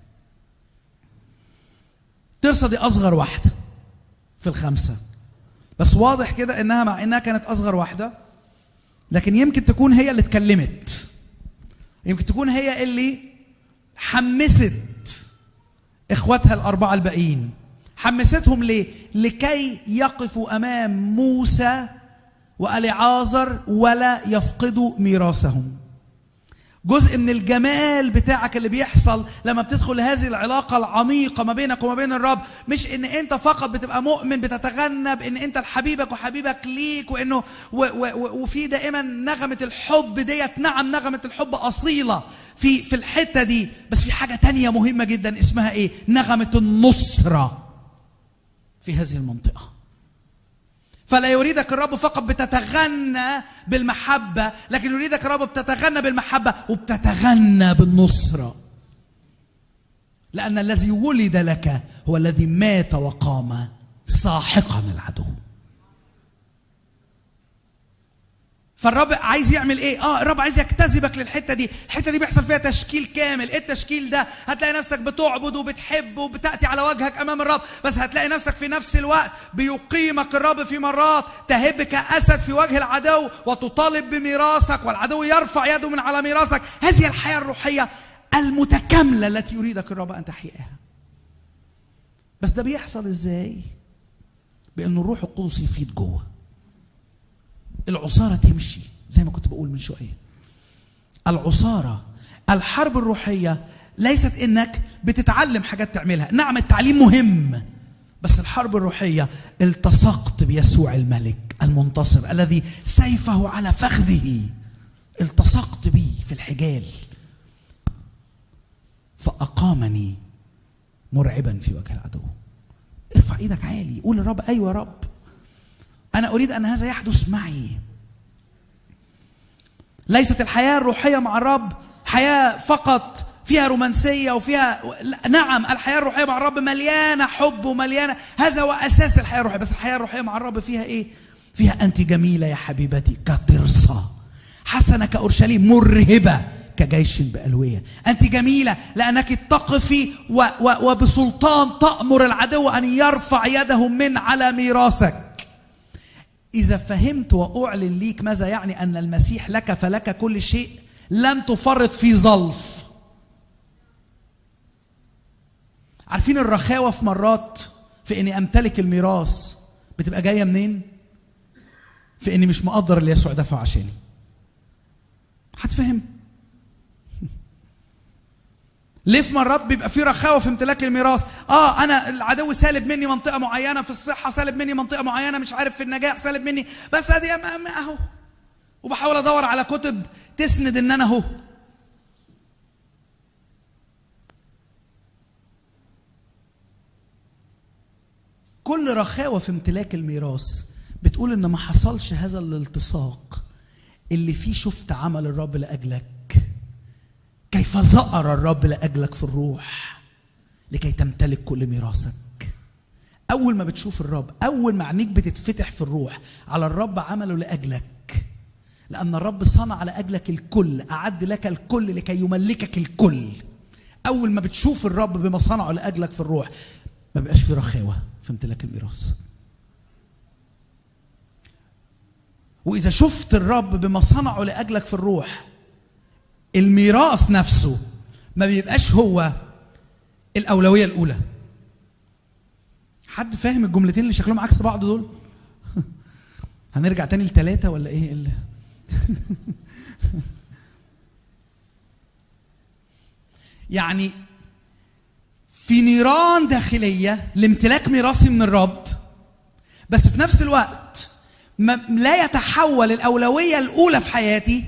ترصى دي اصغر واحده في الخمسه. بس واضح كده انها مع انها كانت اصغر واحده لكن يمكن تكون هي اللي اتكلمت. يمكن تكون هي اللي حمست اخواتها الاربعه الباقيين. حمستهم ليه؟ لكي يقفوا امام موسى والعازر ولا يفقدوا ميراثهم. جزء من الجمال بتاعك اللي بيحصل لما بتدخل هذه العلاقة العميقة ما بينك وما بين الرب مش ان انت فقط بتبقى مؤمن بتتغنى بان انت لحبيبك وحبيبك ليك وانه و و و وفي دائما نغمة الحب ديت نعم نغمة الحب اصيلة في في الحتة دي بس في حاجة تانية مهمة جدا اسمها ايه؟ نغمة النصرة. في هذه المنطقة فلا يريدك الرب فقط بتتغنى بالمحبة لكن يريدك الرب بتتغنى بالمحبة وبتتغنى بالنصرة لأن الذي ولد لك هو الذي مات وقام ساحقا العدو فالرب عايز يعمل ايه؟ اه الرب عايز يجتذبك للحته دي، الحته دي بيحصل فيها تشكيل كامل، ايه التشكيل ده؟ هتلاقي نفسك بتعبد وبتحب وبتاتي على وجهك امام الرب، بس هتلاقي نفسك في نفس الوقت بيقيمك الرب في مرات تهب كاسد في وجه العدو وتطالب بميراثك والعدو يرفع يده من على ميراثك، هذه الحياه الروحيه المتكامله التي يريدك الرب ان تحياها. بس ده بيحصل ازاي؟ بان الروح القدس يفيض جوه. العصارة تمشي زي ما كنت بقول من شوية العصارة الحرب الروحية ليست انك بتتعلم حاجات تعملها نعم التعليم مهم بس الحرب الروحية التصقت بيسوع الملك المنتصر الذي سيفه على فخذه التصقت بي في الحجال فأقامني مرعبا في وجه العدو ارفع ايدك عالي قول للرب ايوه يا رب أنا أريد أن هذا يحدث معي. ليست الحياة الروحية مع الرب حياة فقط فيها رومانسية وفيها نعم الحياة الروحية مع الرب مليانة حب ومليانة هذا هو أساس الحياة الروحية بس الحياة الروحية مع الرب فيها إيه؟ فيها أنت جميلة يا حبيبتي كترصة حسنة كأورشليم مرهبة كجيش بألوية أنت جميلة لأنك تقفي و و وبسلطان تأمر العدو أن يرفع يده من على ميراثك إذا فهمت وأعلن ليك ماذا يعني أن المسيح لك فلك كل شيء لم تفرط في ظلف عارفين الرخاوة في مرات في إني أمتلك الميراث بتبقى جاية منين؟ في إني مش مقدر اللي يسوع دفع عشاني هتفهم ليه في مرات بيبقى في رخاوه في امتلاك الميراث اه انا العدو سالب مني منطقه معينه في الصحه سالب مني منطقه معينه مش عارف في النجاح سالب مني بس ادي اهو وبحاول ادور على كتب تسند ان انا اهو كل رخاوه في امتلاك الميراث بتقول ان ما حصلش هذا الالتصاق اللي فيه شفت عمل الرب لاجلك كيف زأر الرب لأجلك في الروح لكي تمتلك كل ميراثك أول ما بتشوف الرب أول ما عينيك بتتفتح في الروح على الرب عمله لأجلك لأن الرب صنع لأجلك الكل أعد لك الكل لكي يملكك الكل اول ما بتشوف الرب بما صنعه لاجلك في الروح ما بيبقاش في رخاوه في امتلاك الميراث واذا شفت الرب بما صنعه لاجلك في الروح الميراث نفسه ما بيبقاش هو الاولويه الاولى حد فاهم الجملتين اللي شكلهم عكس بعض دول هنرجع تاني لثلاثة ولا ايه اللي يعني في نيران داخلية لامتلاك ميراثي من الرب بس في نفس الوقت ما لا يتحول الأولوية الأولى في حياتي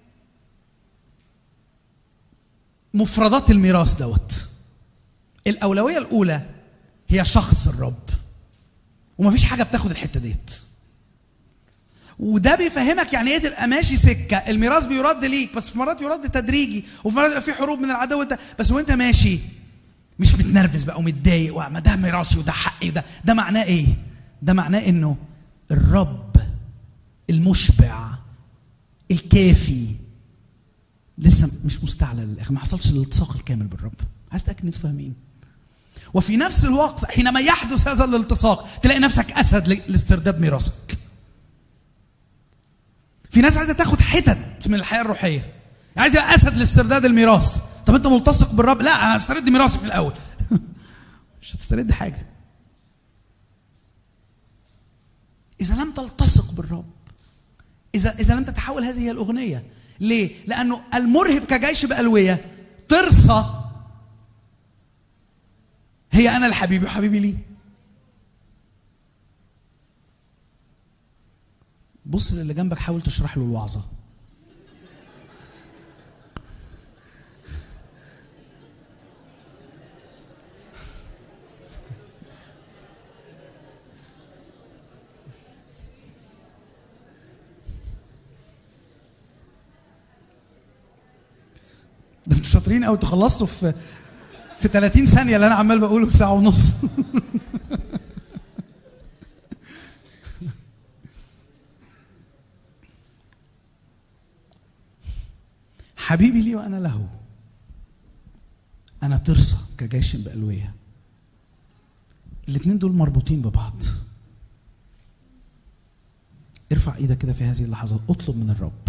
مفردات الميراث دوت الأولوية الأولى هي شخص الرب ومفيش حاجة بتاخد الحتة ديت وده بيفهمك يعني ايه تبقى ماشي سكه الميراث بيرد ليك بس في مرات يرد تدريجي وفي مرات يبقى في حروب من العدو انت بس وانت ماشي مش متنرفز بقى ومتضايق ما ده ميراثي وده حقي وده ده معناه ايه؟ ده معناه انه الرب المشبع الكافي لسه مش مستعلى للاخر ما حصلش الالتصاق الكامل بالرب عايز اتاكد ان انتوا فاهمين وفي نفس الوقت حينما يحدث هذا الالتصاق تلاقي نفسك اسد لاسترداد ميراثك في ناس عايزه تاخد حتت من الحياه الروحيه عايز يبقى اسد لاسترداد الميراث طب انت ملتصق بالرب لا انا هسترد ميراثي في الاول مش هتسترد حاجه اذا لم تلتصق بالرب اذا اذا لم تتحول هذه هي الاغنيه ليه لانه المرهب كجيش بالويه ترصى هي انا لحبيبي وحبيبي ليه بص للي جنبك حاول تشرح له الوعظه ده انتوا شاطرين قوي انتوا خلصتوا في في 30 ثانيه اللي انا عمال بقوله في ساعه ونص حبيبي لي وانا له انا ترصى كجيش بالويه الاثنين دول مربوطين ببعض ارفع ايدك كده في هذه اللحظات اطلب من الرب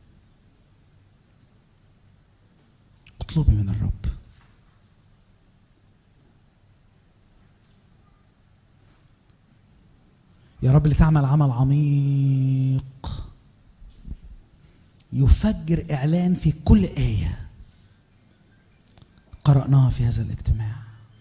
اطلبي من الرب يا رب لتعمل عمل عميق يفجر اعلان في كل ايه قراناها في هذا الاجتماع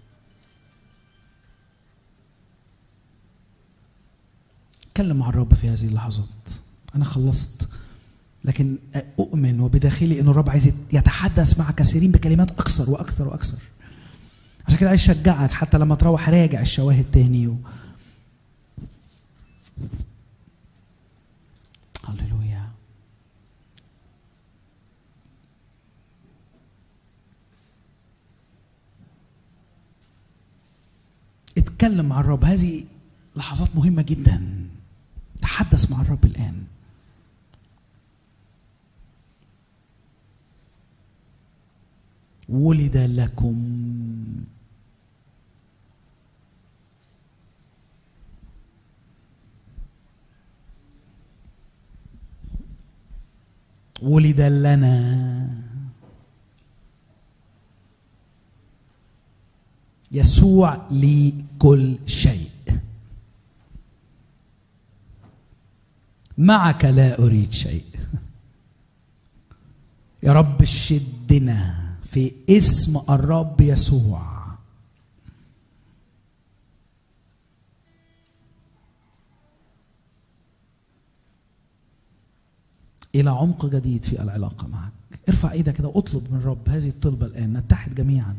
اتكلم مع الرب في هذه اللحظات انا خلصت لكن اؤمن وبداخلي ان الرب عايز يتحدث مع كثيرين بكلمات اكثر واكثر واكثر عشان كده عايز اشجعك حتى لما تروح راجع الشواهد تاني و... هللويا اتكلم مع الرب هذه لحظات مهمة جدا تحدث مع الرب الآن ولد لكم ولد لنا يسوع لي كل شيء معك لا اريد شيء يا رب شدنا في اسم الرب يسوع الى عمق جديد في العلاقه معك ارفع ايدك كده واطلب من الرب هذه الطلبه الان نتحد جميعا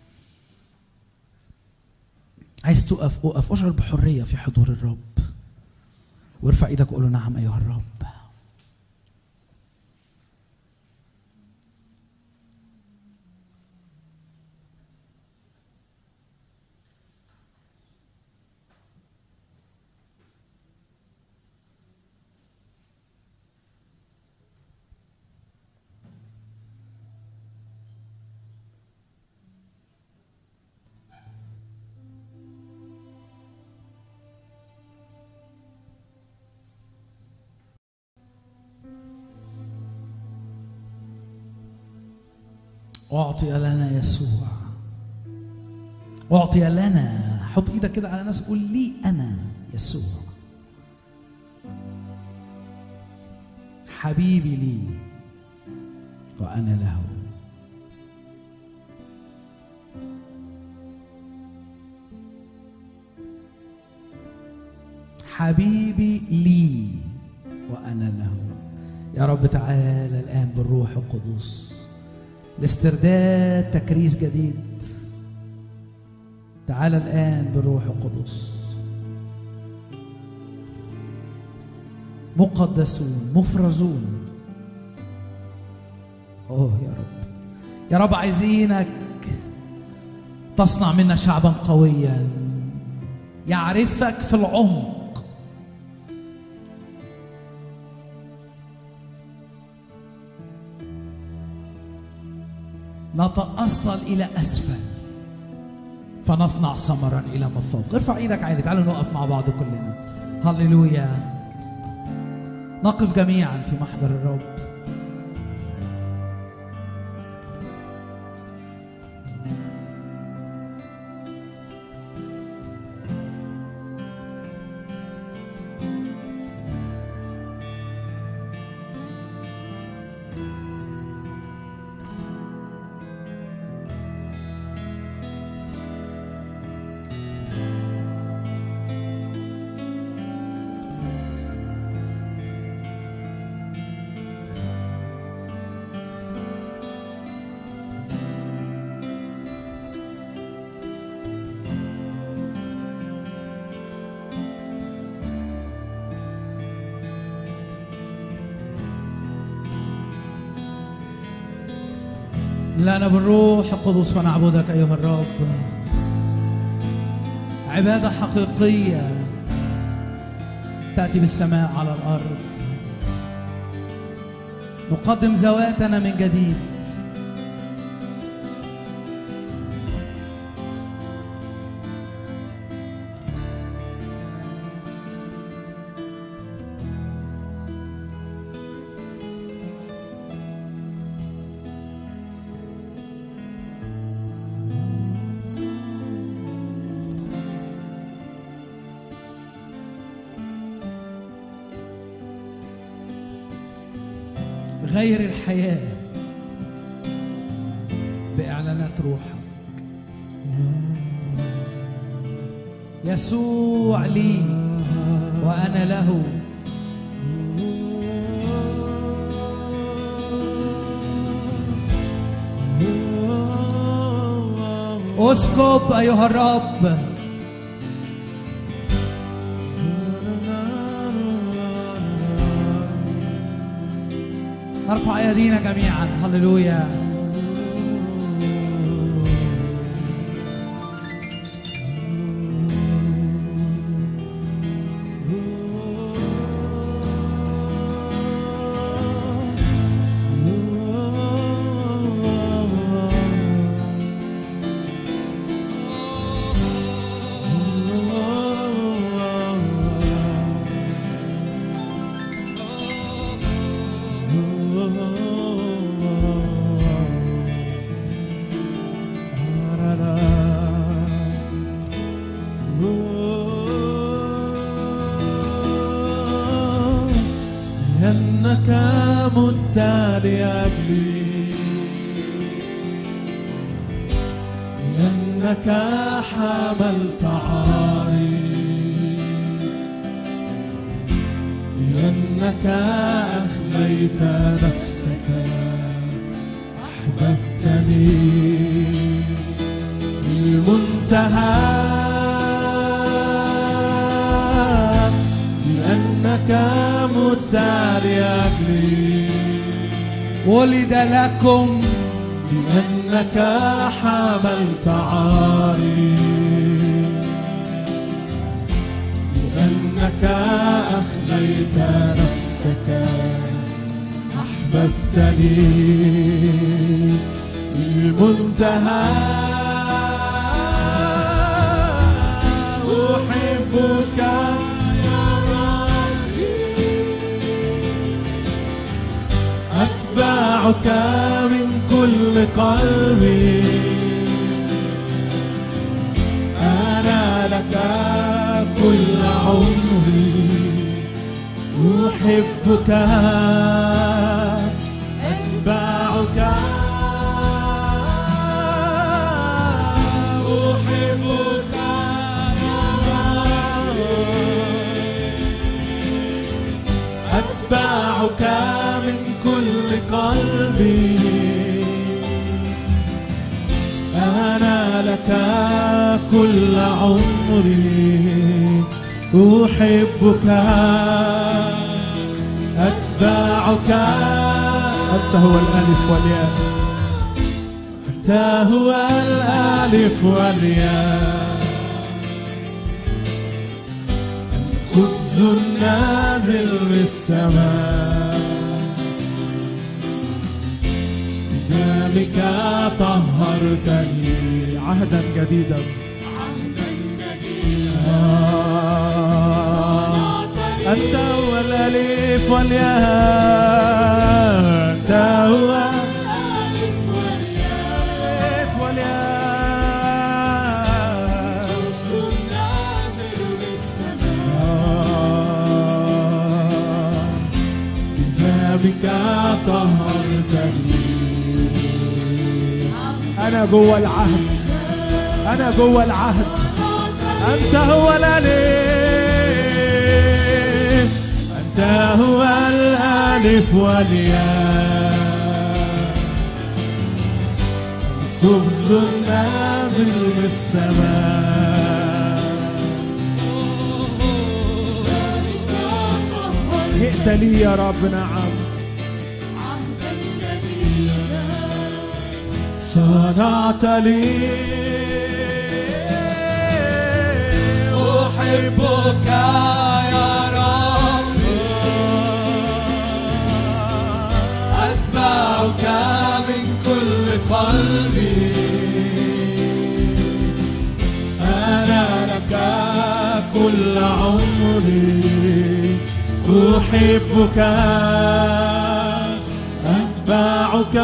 عايز تقف اقف اشعر بحريه في حضور الرب وارفع ايدك وقول له نعم ايها الرب أعطي لنا يسوع أعطي لنا حط إيدك كده على نفسك قول لي أنا يسوع حبيبي لي وأنا له حبيبي لي وأنا له يا رب تعالى الآن بالروح القدس لاسترداد تكريس جديد تعالى الآن بالروح القدس مقدسون مفرزون اوه يا رب يا رب عايزينك تصنع منا شعبا قويا يعرفك في العمق نتأصل إلى أسفل فنصنع ثمرا إلى ما فوق ارفع ايدك عالي تعالوا نقف مع بعض كلنا هللويا نقف جميعا في محضر الرب لنا بالروح القدس فنعبدك أيها الرب عبادة حقيقية تأتي بالسماء على الأرض نقدم ذواتنا من جديد غير الحياة بإعلانات روحك يسوع لي وأنا له اسكب أيها الرب نرفع ايدينا جميعا هللويا لأنك مت لأجلي لأنك حملت عاري لأنك أخليت نفسك أحببتني للمنتهى لأنك مت لأجلي ولد لكم لأنك حملت عاري لأنك أخليت نفسك أحببتني للمنتهى أحبك يا ربي أتبعك من كل قلب كل عمري أحبك أتبعك أحبك أتبعك من كل قلبي أنا لك كل عمري أحبك أتبعك أنت هو الألف والياء أنت هو الألف والياء الخبز النازل من السماء بدمك طهرتني عهدا جديدا آه، أنت هو الألف والياء أنت هو الألف والياء آه، بدمك طهرتني أنا جوه العهد أنا جوه العهد أنت هو الألف أنت هو الألف والياء خبز نازل من السماء جئت لي يا رب نعم صنعت لي أحبك يا رب أتبعك من كل قلبي أنا لك كل عمري أحبك أتبعك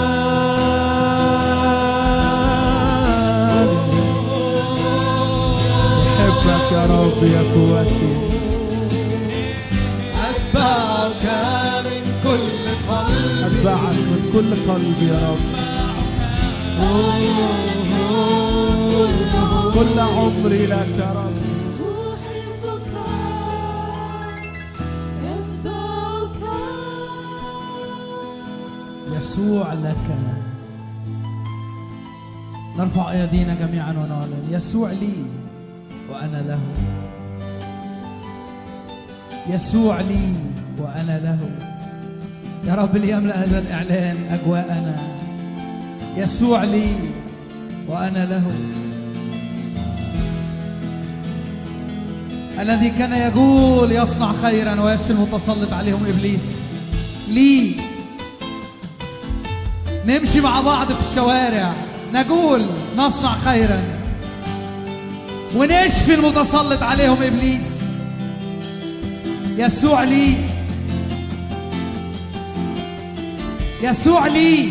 أحبك يا رب يا قوتي أتبعك من كل قلبي أتبعك من كل قلبي يا رب كل عمري لك يا رب يسوع لك نرفع ايدينا جميعا ونعلن يسوع لي وانا له يسوع لي وانا له يا رب ليملا هذا الاعلان اجواءنا يسوع لي وانا له الذي كان يقول يصنع خيرا ويشفي المتسلط عليهم ابليس لي نمشي مع بعض في الشوارع نقول نصنع خيرا ونشفي المتسلط عليهم ابليس يسوع لي يسوع لي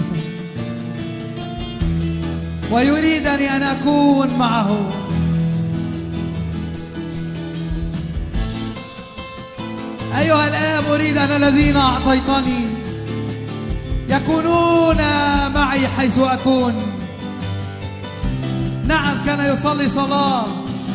ويريدني ان اكون معه ايها الاب اريد ان الذين اعطيتني يكونون معي حيث اكون نعم كان يصلي صلاه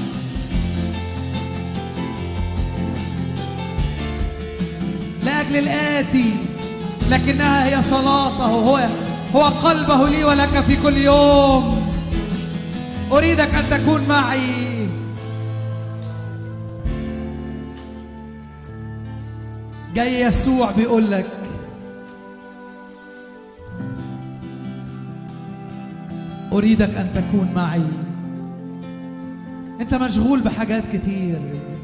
لاجل الاتي لكنها هي صلاته هو هو قلبه لي ولك في كل يوم اريدك ان تكون معي جاي يسوع بيقول لك أريدك أن تكون معي أنت مشغول بحاجات كتير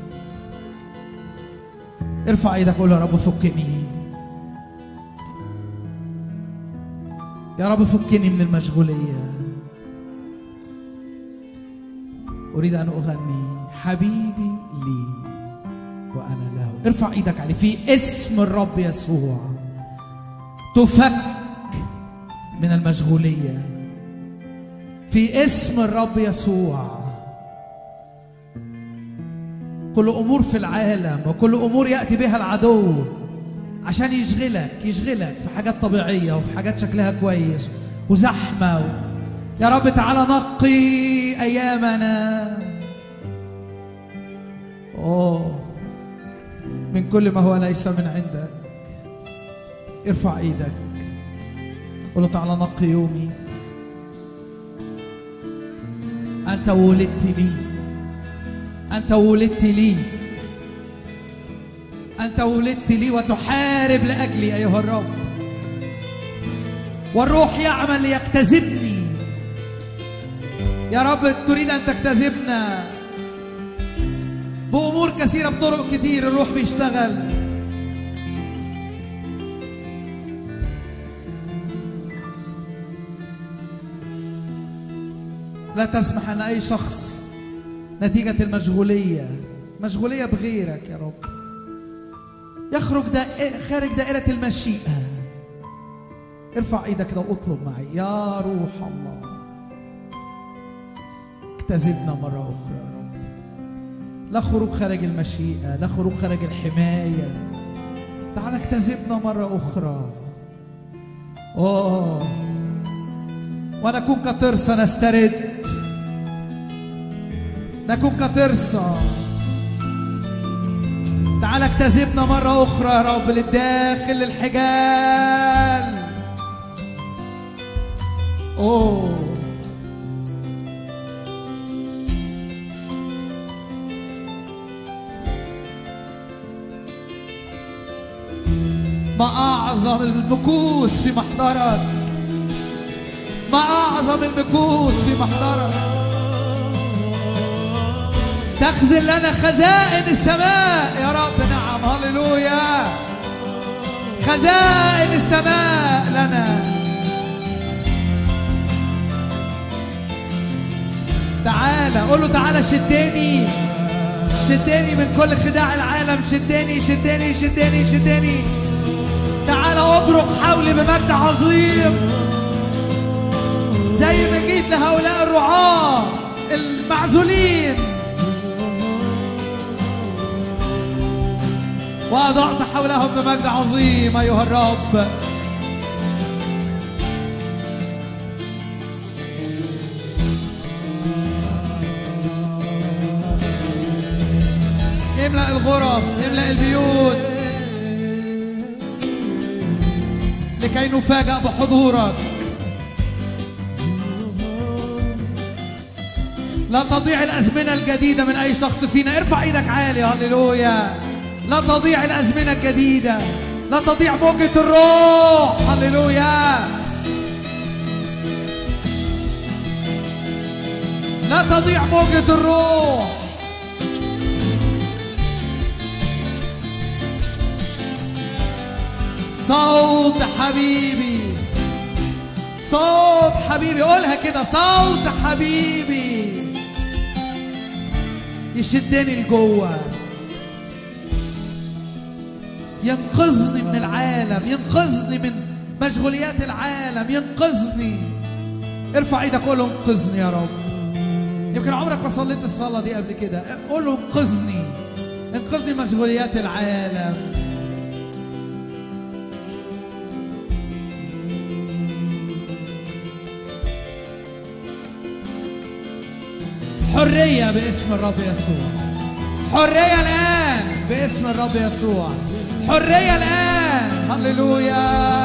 ارفع ايدك قول يا رب فكني يا رب فكني من المشغولية أريد أن أغني حبيبي لي وأنا له ارفع ايدك عليه في اسم الرب يسوع تفك من المشغوليه في اسم الرب يسوع كل امور في العالم وكل امور ياتي بها العدو عشان يشغلك يشغلك في حاجات طبيعيه وفي حاجات شكلها كويس وزحمه و... يا رب تعالى نقي ايامنا اوه من كل ما هو ليس من عندك ارفع ايدك قول له تعالى نقي يومي انت ولدت لي انت ولدت لي انت ولدت لي وتحارب لاجلي ايها الرب والروح يعمل ليجتذبني يا رب تريد ان تجتذبنا بامور كثيره بطرق كتير الروح بيشتغل لا تسمح ان اي شخص نتيجه المشغوليه مشغوليه بغيرك يا رب يخرج دائر خارج دائره المشيئه ارفع ايدك كده واطلب معي يا روح الله اكتذبنا مره اخرى يا رب لا خروج خارج المشيئه لا خروج خارج الحمايه تعال اكتذبنا مره اخرى اوه ونكون كترسة نسترد نكون كترسة تعال اكتذبنا مرة أخرى يا رب للداخل للحجال أوه ما أعظم المكوس في محضرك ما أعظم المكوس في محضرك تخزن لنا خزائن السماء يا رب نعم هللويا خزائن السماء لنا تعالى قول له تعالى شدني شدني من كل خداع العالم شدني شدني شدني شدني تعالى ابرق حولي بمجد عظيم زي ما جيت لهؤلاء الرعاة المعزولين وأضعت حولهم بمجد عظيم أيها الرب املأ الغرف املأ البيوت لكي نفاجأ بحضورك لا تضيع الأزمنة الجديدة من أي شخص فينا ارفع ايدك عالي هللويا لا تضيع الأزمنة الجديدة لا تضيع موجة الروح هللويا لا تضيع موجة الروح صوت حبيبي صوت حبيبي قولها كده صوت حبيبي يشدني لجوه ينقذني من العالم ينقذني من مشغوليات العالم ينقذني ارفع ايدك قول له انقذني يا رب يمكن عمرك ما صليت الصلاه دي قبل كده قول له انقذني انقذني من مشغوليات العالم حرية باسم الرب يسوع حرية الآن باسم الرب يسوع حرية الآن هللويا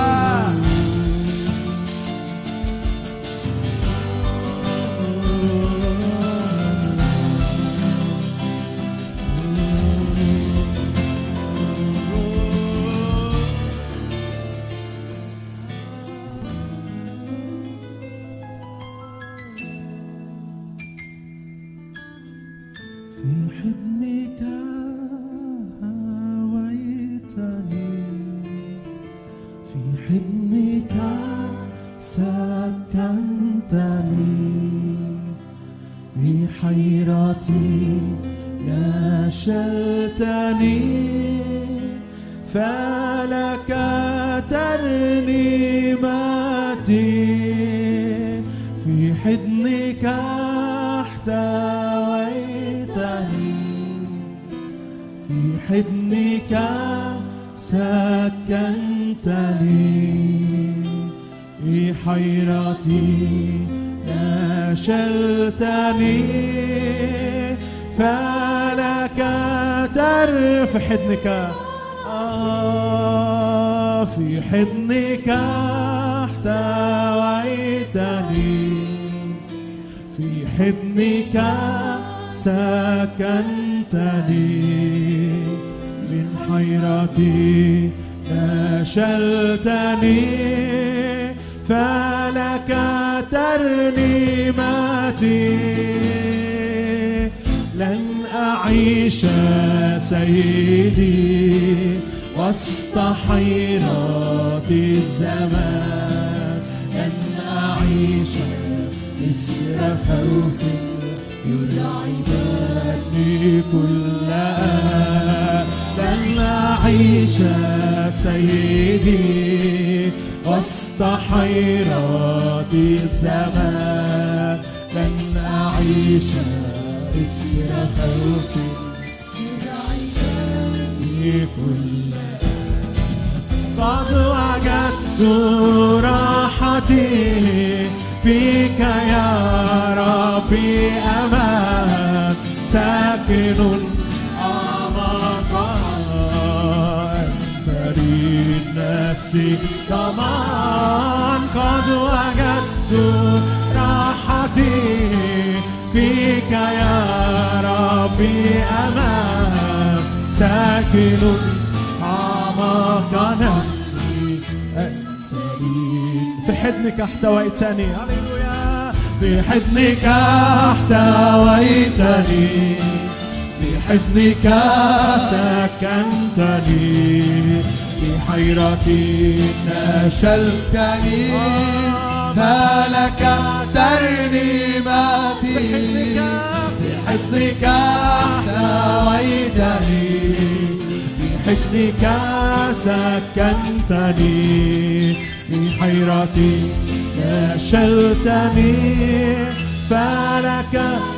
في حضنك هويتني في حضنك سكنتني في حيرتي نشلتني فلك ترنيمتي في حضنك احتويتني في حضنك سكنتني في حيرتي نشلتني فلك ترف حضنك آه في حضنك احتويتني في حضنك سكنتني من حيرتي نشلتني فلك ترنيمتي لن أعيش سيدي وسط حيرات الزمان لن أعيش إسر خوف يرعبني كلها لن أعيش سيدي وسط حيرات الزمان لن أعيش إسر خوف يرعبني كلها قد وجدت راحتي فيك يا ربي أمان ساكن أعماقا تريد نفسي ضمان قد وجدت راحتي فيك يا ربي أمان ساكن أعماق نفسي أنت لي في حضنك احتويتني هللويا في حضنك احتويتني في حضنك سكنتني في حيرتي نشلتني فلك ترنيمتي في حضنك احتويتني في حضنك سكنتني في حيرتي نشلتني فلك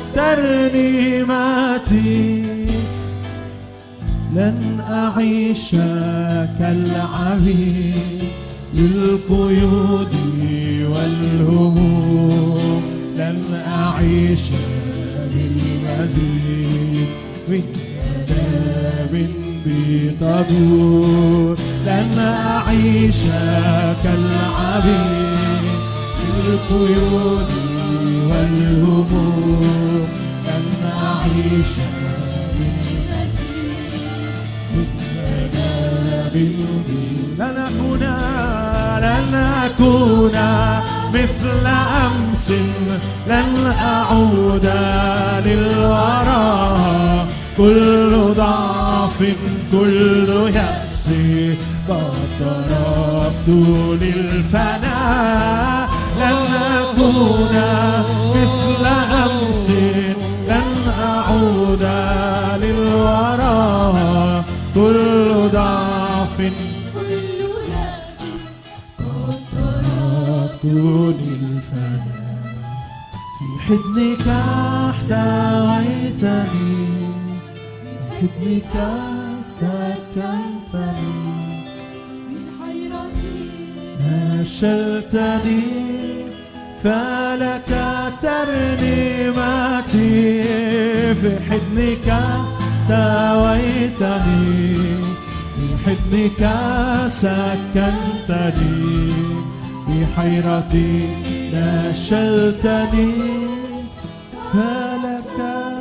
ترنيمتي لن أعيش كالعبيد للقيود والهموم لن أعيش للمزيد من آداب بطبور لن أعيش كالعبيد للقيود والهموم لن أعيش لن أكون لن أكون مثل أمس لن أعود للوراء كل ضعف كل يأس قد تركت للفناء لن أكون مثل أمس لن أعود للوراء كل ضعف تركتني الفناء في حضنك احتويتني في حضنك سكنتني نشلتني فلك ترنيمتي في حضنك تويتني في حضنك سكنتني في حيرتي نشلتني فلك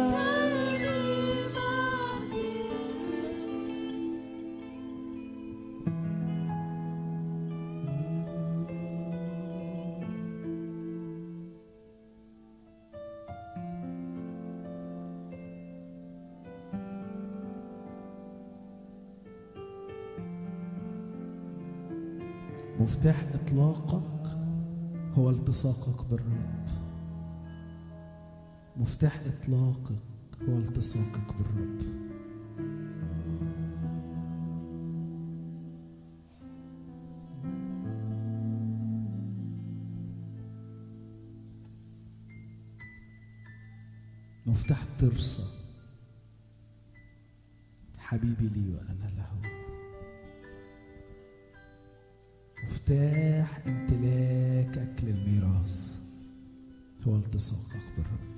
مفتاح اطلاقك هو التصاقك بالرب مفتاح اطلاقك هو التصاقك بالرب مفتاح ترسى حبيبي لي وأنا له مفتاح امتلاكك للميراث هو التصاقك بالرب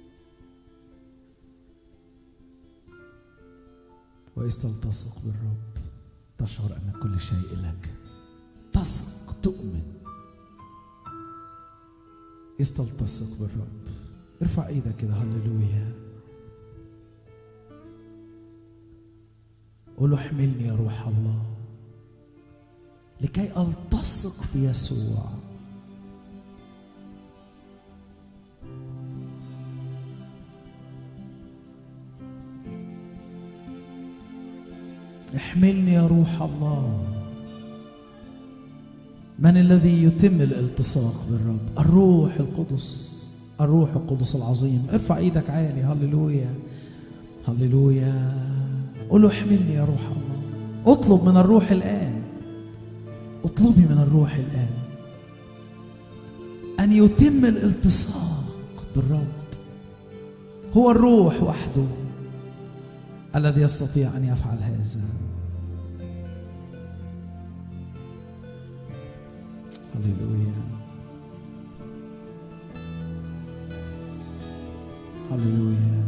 وإذ تلتصق بالرب تشعر أن كل شيء لك تثق تؤمن إذ تلتصق بالرب ارفع ايدك كده هللويا قول له احملني يا روح الله لكي التصق بيسوع احملني يا روح الله من الذي يتم الالتصاق بالرب الروح القدس الروح القدس العظيم ارفع ايدك عالي هللويا هللويا قول له احملني يا روح الله اطلب من الروح الان اطلبي من الروح الان ان يتم الالتصاق بالرب هو الروح وحده الذي يستطيع ان يفعل هذا هللويا هللويا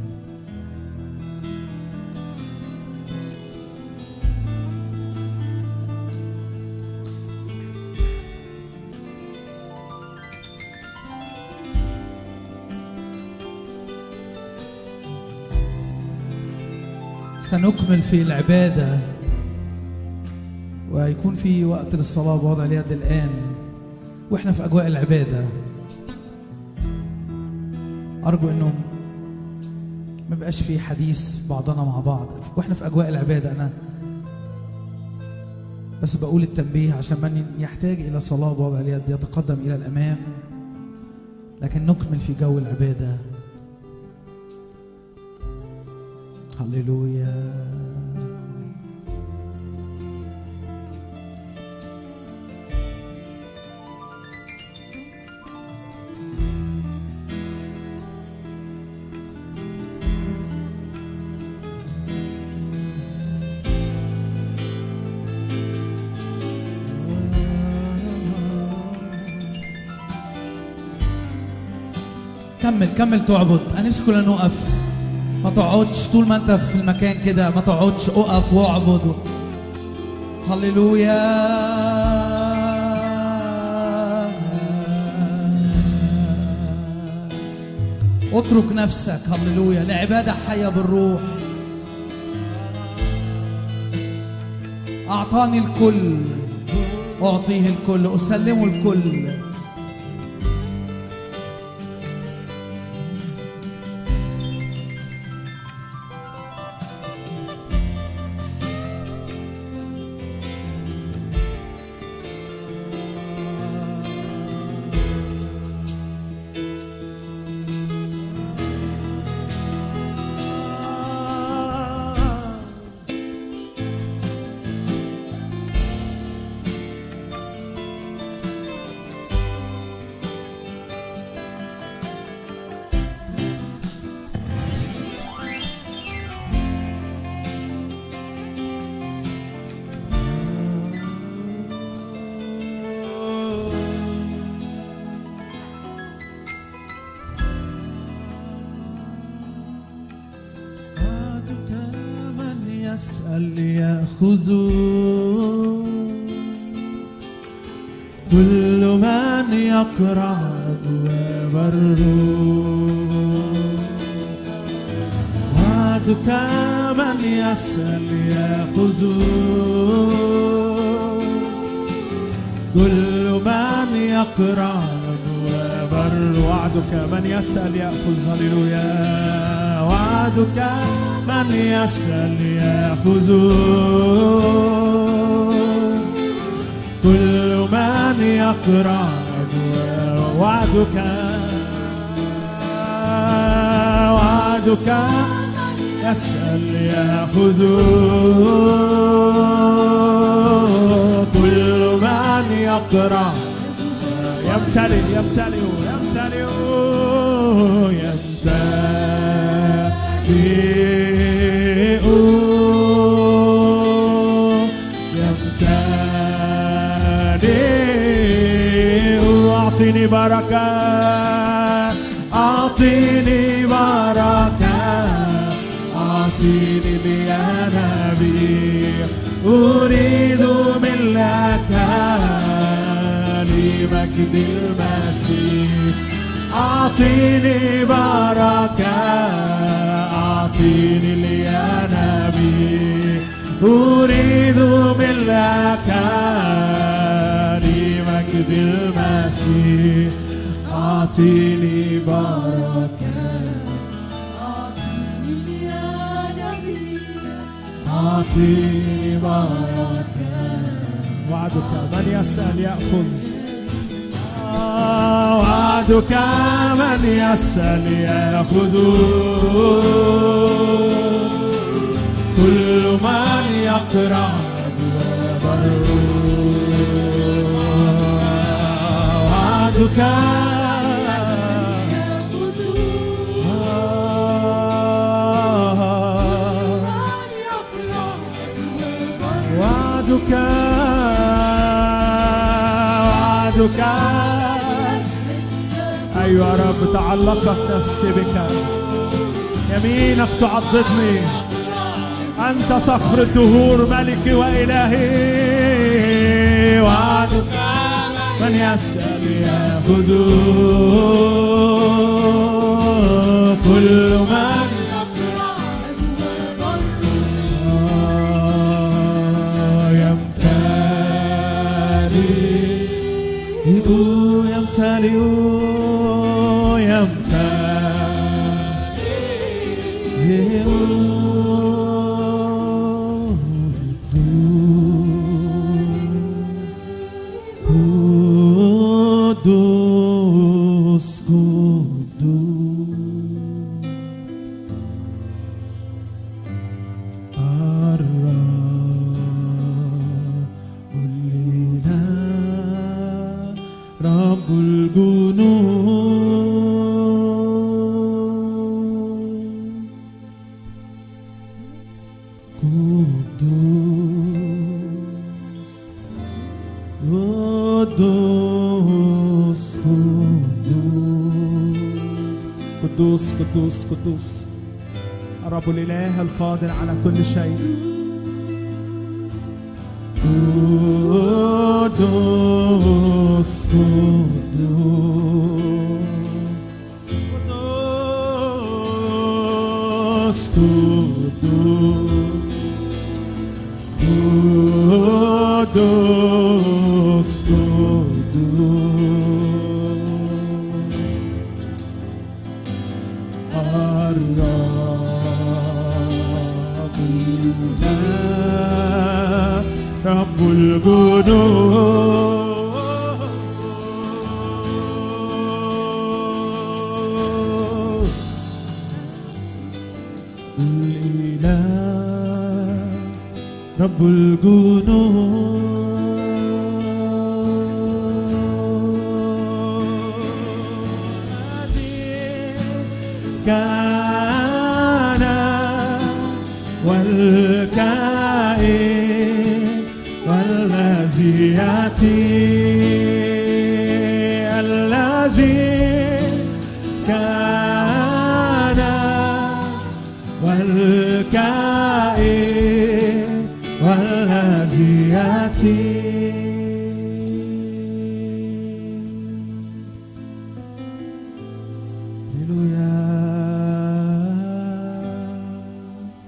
سنكمل في العبادة وهيكون في وقت للصلاة بوضع اليد الآن واحنا في أجواء العبادة أرجو إنه ما بقاش في حديث بعضنا مع بعض واحنا في أجواء العبادة أنا بس بقول التنبيه عشان من يحتاج إلى صلاة بوضع اليد يتقدم إلى الأمام لكن نكمل في جو العبادة هللويا كمل كمل تعبد انا نفسي كلنا نقف ما تقعدش طول ما انت في المكان كده ما تقعدش اقف واعبد هللويا اترك نفسك هللويا لعبادة حية بالروح أعطاني الكل أعطيه الكل أسلمه الكل وعدك من يسأل يأخذ كل من يقرع أبواب الروح وعدك من يسأل يأخذ كل من يقرع أبواب الروح وعدك من يسأل يأخذ هللويا وعدك من يسأل يأخذ كل من يقرع أبواب وعدك وعدك يسأل يأخذ كل من يقرع يمتلئ يمتلئ يمتلئ يمتلئ أعطيني بركة أعطيني لينابيع أريد ملك لمجد المسيح أعطيني بركة أعطيني لينابيع أريد ملك لمجد المسيح أعطيني بركة أعطيني بركة وعدك من يسأل يأخذ آه، وعدك من يسأل يأخذ كل من يقرأ يبر وعدك وعدك وعدك أيها رب تعلقت نفسي بك يمينك تعضدني أنت صخر الدهور ملكي وإلهي وعدك من يسأل يأخذ كل من آه، يمتلئ يمتلئ يمتلئ قدوس قدوس الرب الإله رب الجنود قدوس قدوس قدوس قدوس قدوس الرب الإله القادر على كل شيء قدوس قدوس قدوس قدوس الرب الإله رب الجنود الإله رب الجنود كان والكائن والذي يأتي الذي كان والكائن والذي يأتي هللويا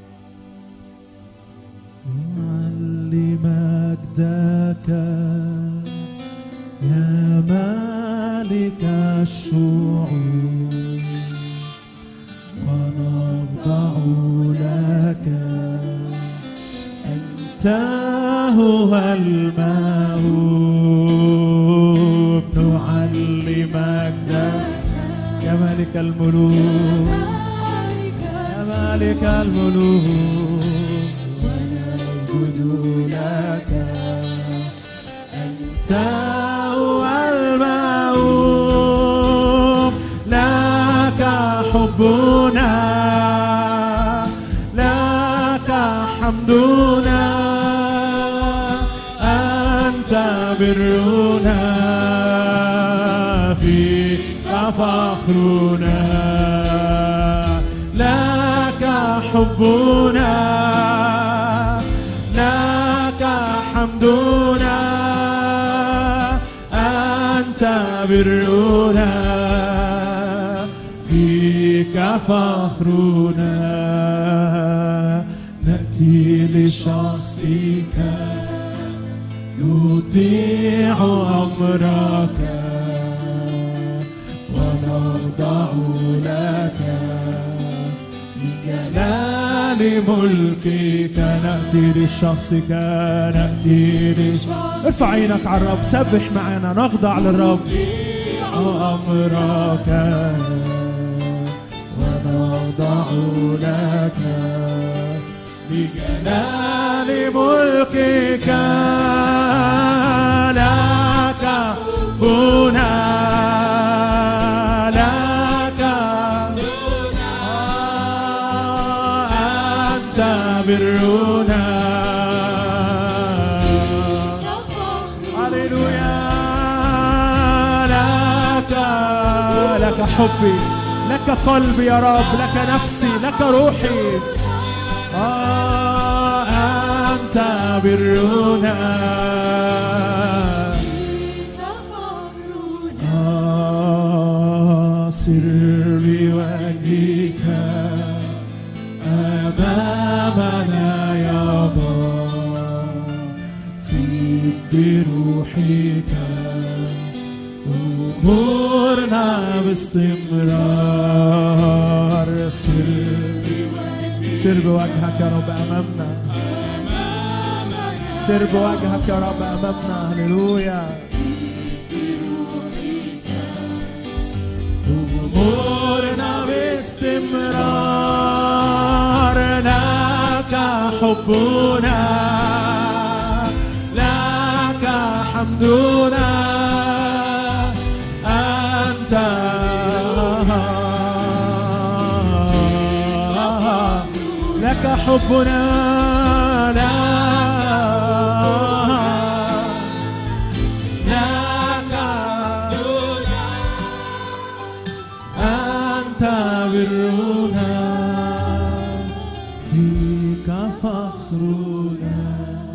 أعلي مجدك يا مالك الشعوب ونخضع لك أنت هو الموهوب نعلي مجدك يا مالك الملوك يا مالك الملوك ونسجد لك أنت هو الموهوب لك حبنا لك حمدنا أنت برنا فيك فخرنا حبنا لك حمدنا أنت برنا فيك فخرنا نأتي لشخصك نطيع أمرك ونخضع لك لجلال ملكك نأتي لشخصك نأتي لشخصك ارفع عينك على الرب سبح معنا نخضع للرب أمرك ونخضع لك لجلال ملكك لك بنا لك أنت برنا هللويا لك لك حبي لك قلبي يا رب لك نفسي لك روحي آه أنت برنا آه سر بوجهك أمامنا يا الله في بروحك أمورنا باستمرار سر سر بوجهك يا رب أمامنا سر بوجهك يا رب أمامنا هللويا أمورنا باستمرار لك حبنا لك حمدنا أنت لك حبنا لا لك أنت برنا فيك فخرنا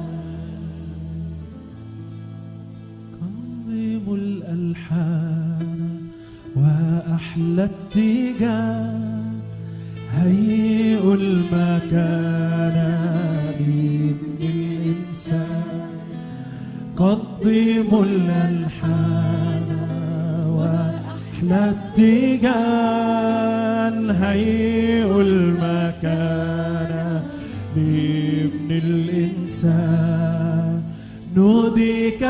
قنظم الألحان وأحلى التيجان هيئ المكان لابن الإنسان قدموا الألحان وأحلى التيجان هيئ المكان لابن الإنسان نوديك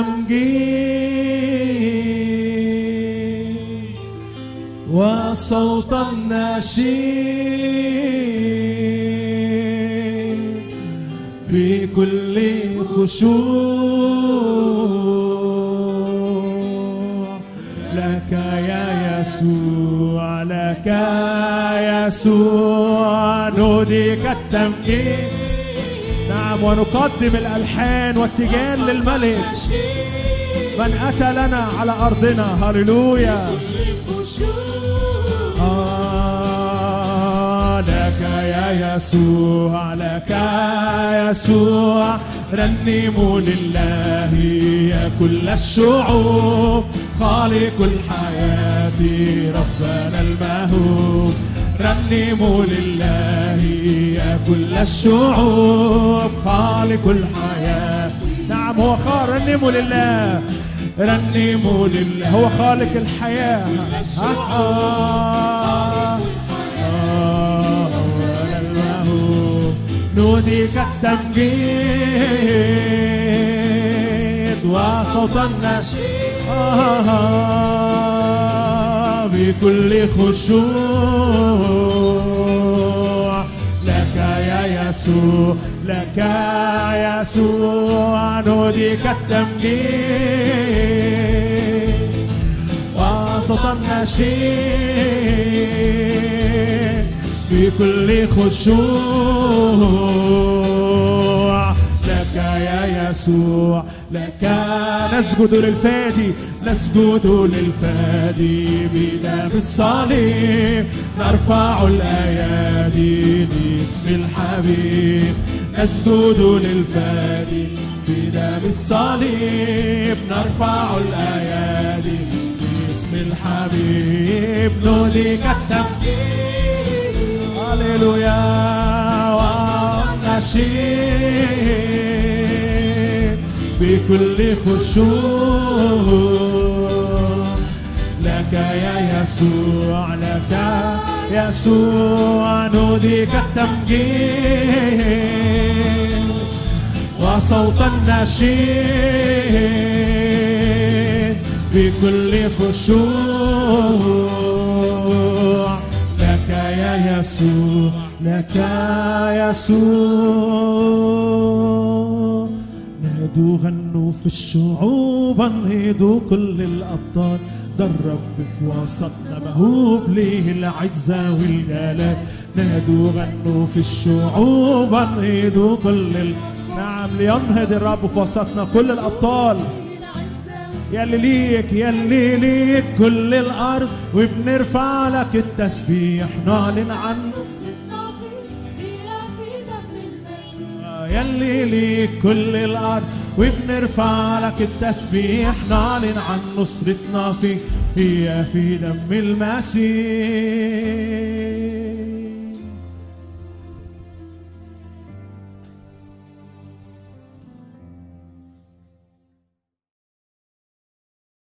التمجيد وصوت النشيد بكل خشوع لك يا يسوع لك يسوع نوديك التمجيد نعم ونقدم الألحان والتجان للملك من أتى لنا على أرضنا هللويا آه لك يا يسوع لك يسوع رنموا لله يا كل الشعوب خالق الحياة ربنا المهوب رنموا لله يا كل الشعوب خالق الحياة نعم هو خالق رنموا لله رنموا لله هو خالق الحياة آه آه آه ولا المهوب نوديك التمجيد وصوت النشيد آه آه بكل خشوع لك يا يسوع لك يا يسوع نوديك التمجيد وصوت النشيد بكل خشوع لك يا يسوع لك نسجد للفادي نسجد للفادي بدم الصليب نرفع الايادي لاسم الحبيب نسجد للفادي في دم الصليب نرفع الأيادي باسم الحبيب نهديك التمجيد هللويا ونشيد بكل خشوع لك يا يسوع لك يسوع نوديك التمجيد وصوت النشيد بكل خشوع لك يا يسوع لك يسوع نادوا غنوا في الشعوب انهضوا كل الابطال ده الرب في وسطنا مهوب ليه العزة والجلال نادوا غنوا في الشعوب انهضوا كل ال... نعم لينهض الرب في وسطنا كل الابطال يلي ليك يلي ليك كل الارض وبنرفع لك التسبيح نعلن عن يلي ليك كل الارض وبنرفع لك التسبيح نعلن عن نصرتنا فيك هي في دم المسيح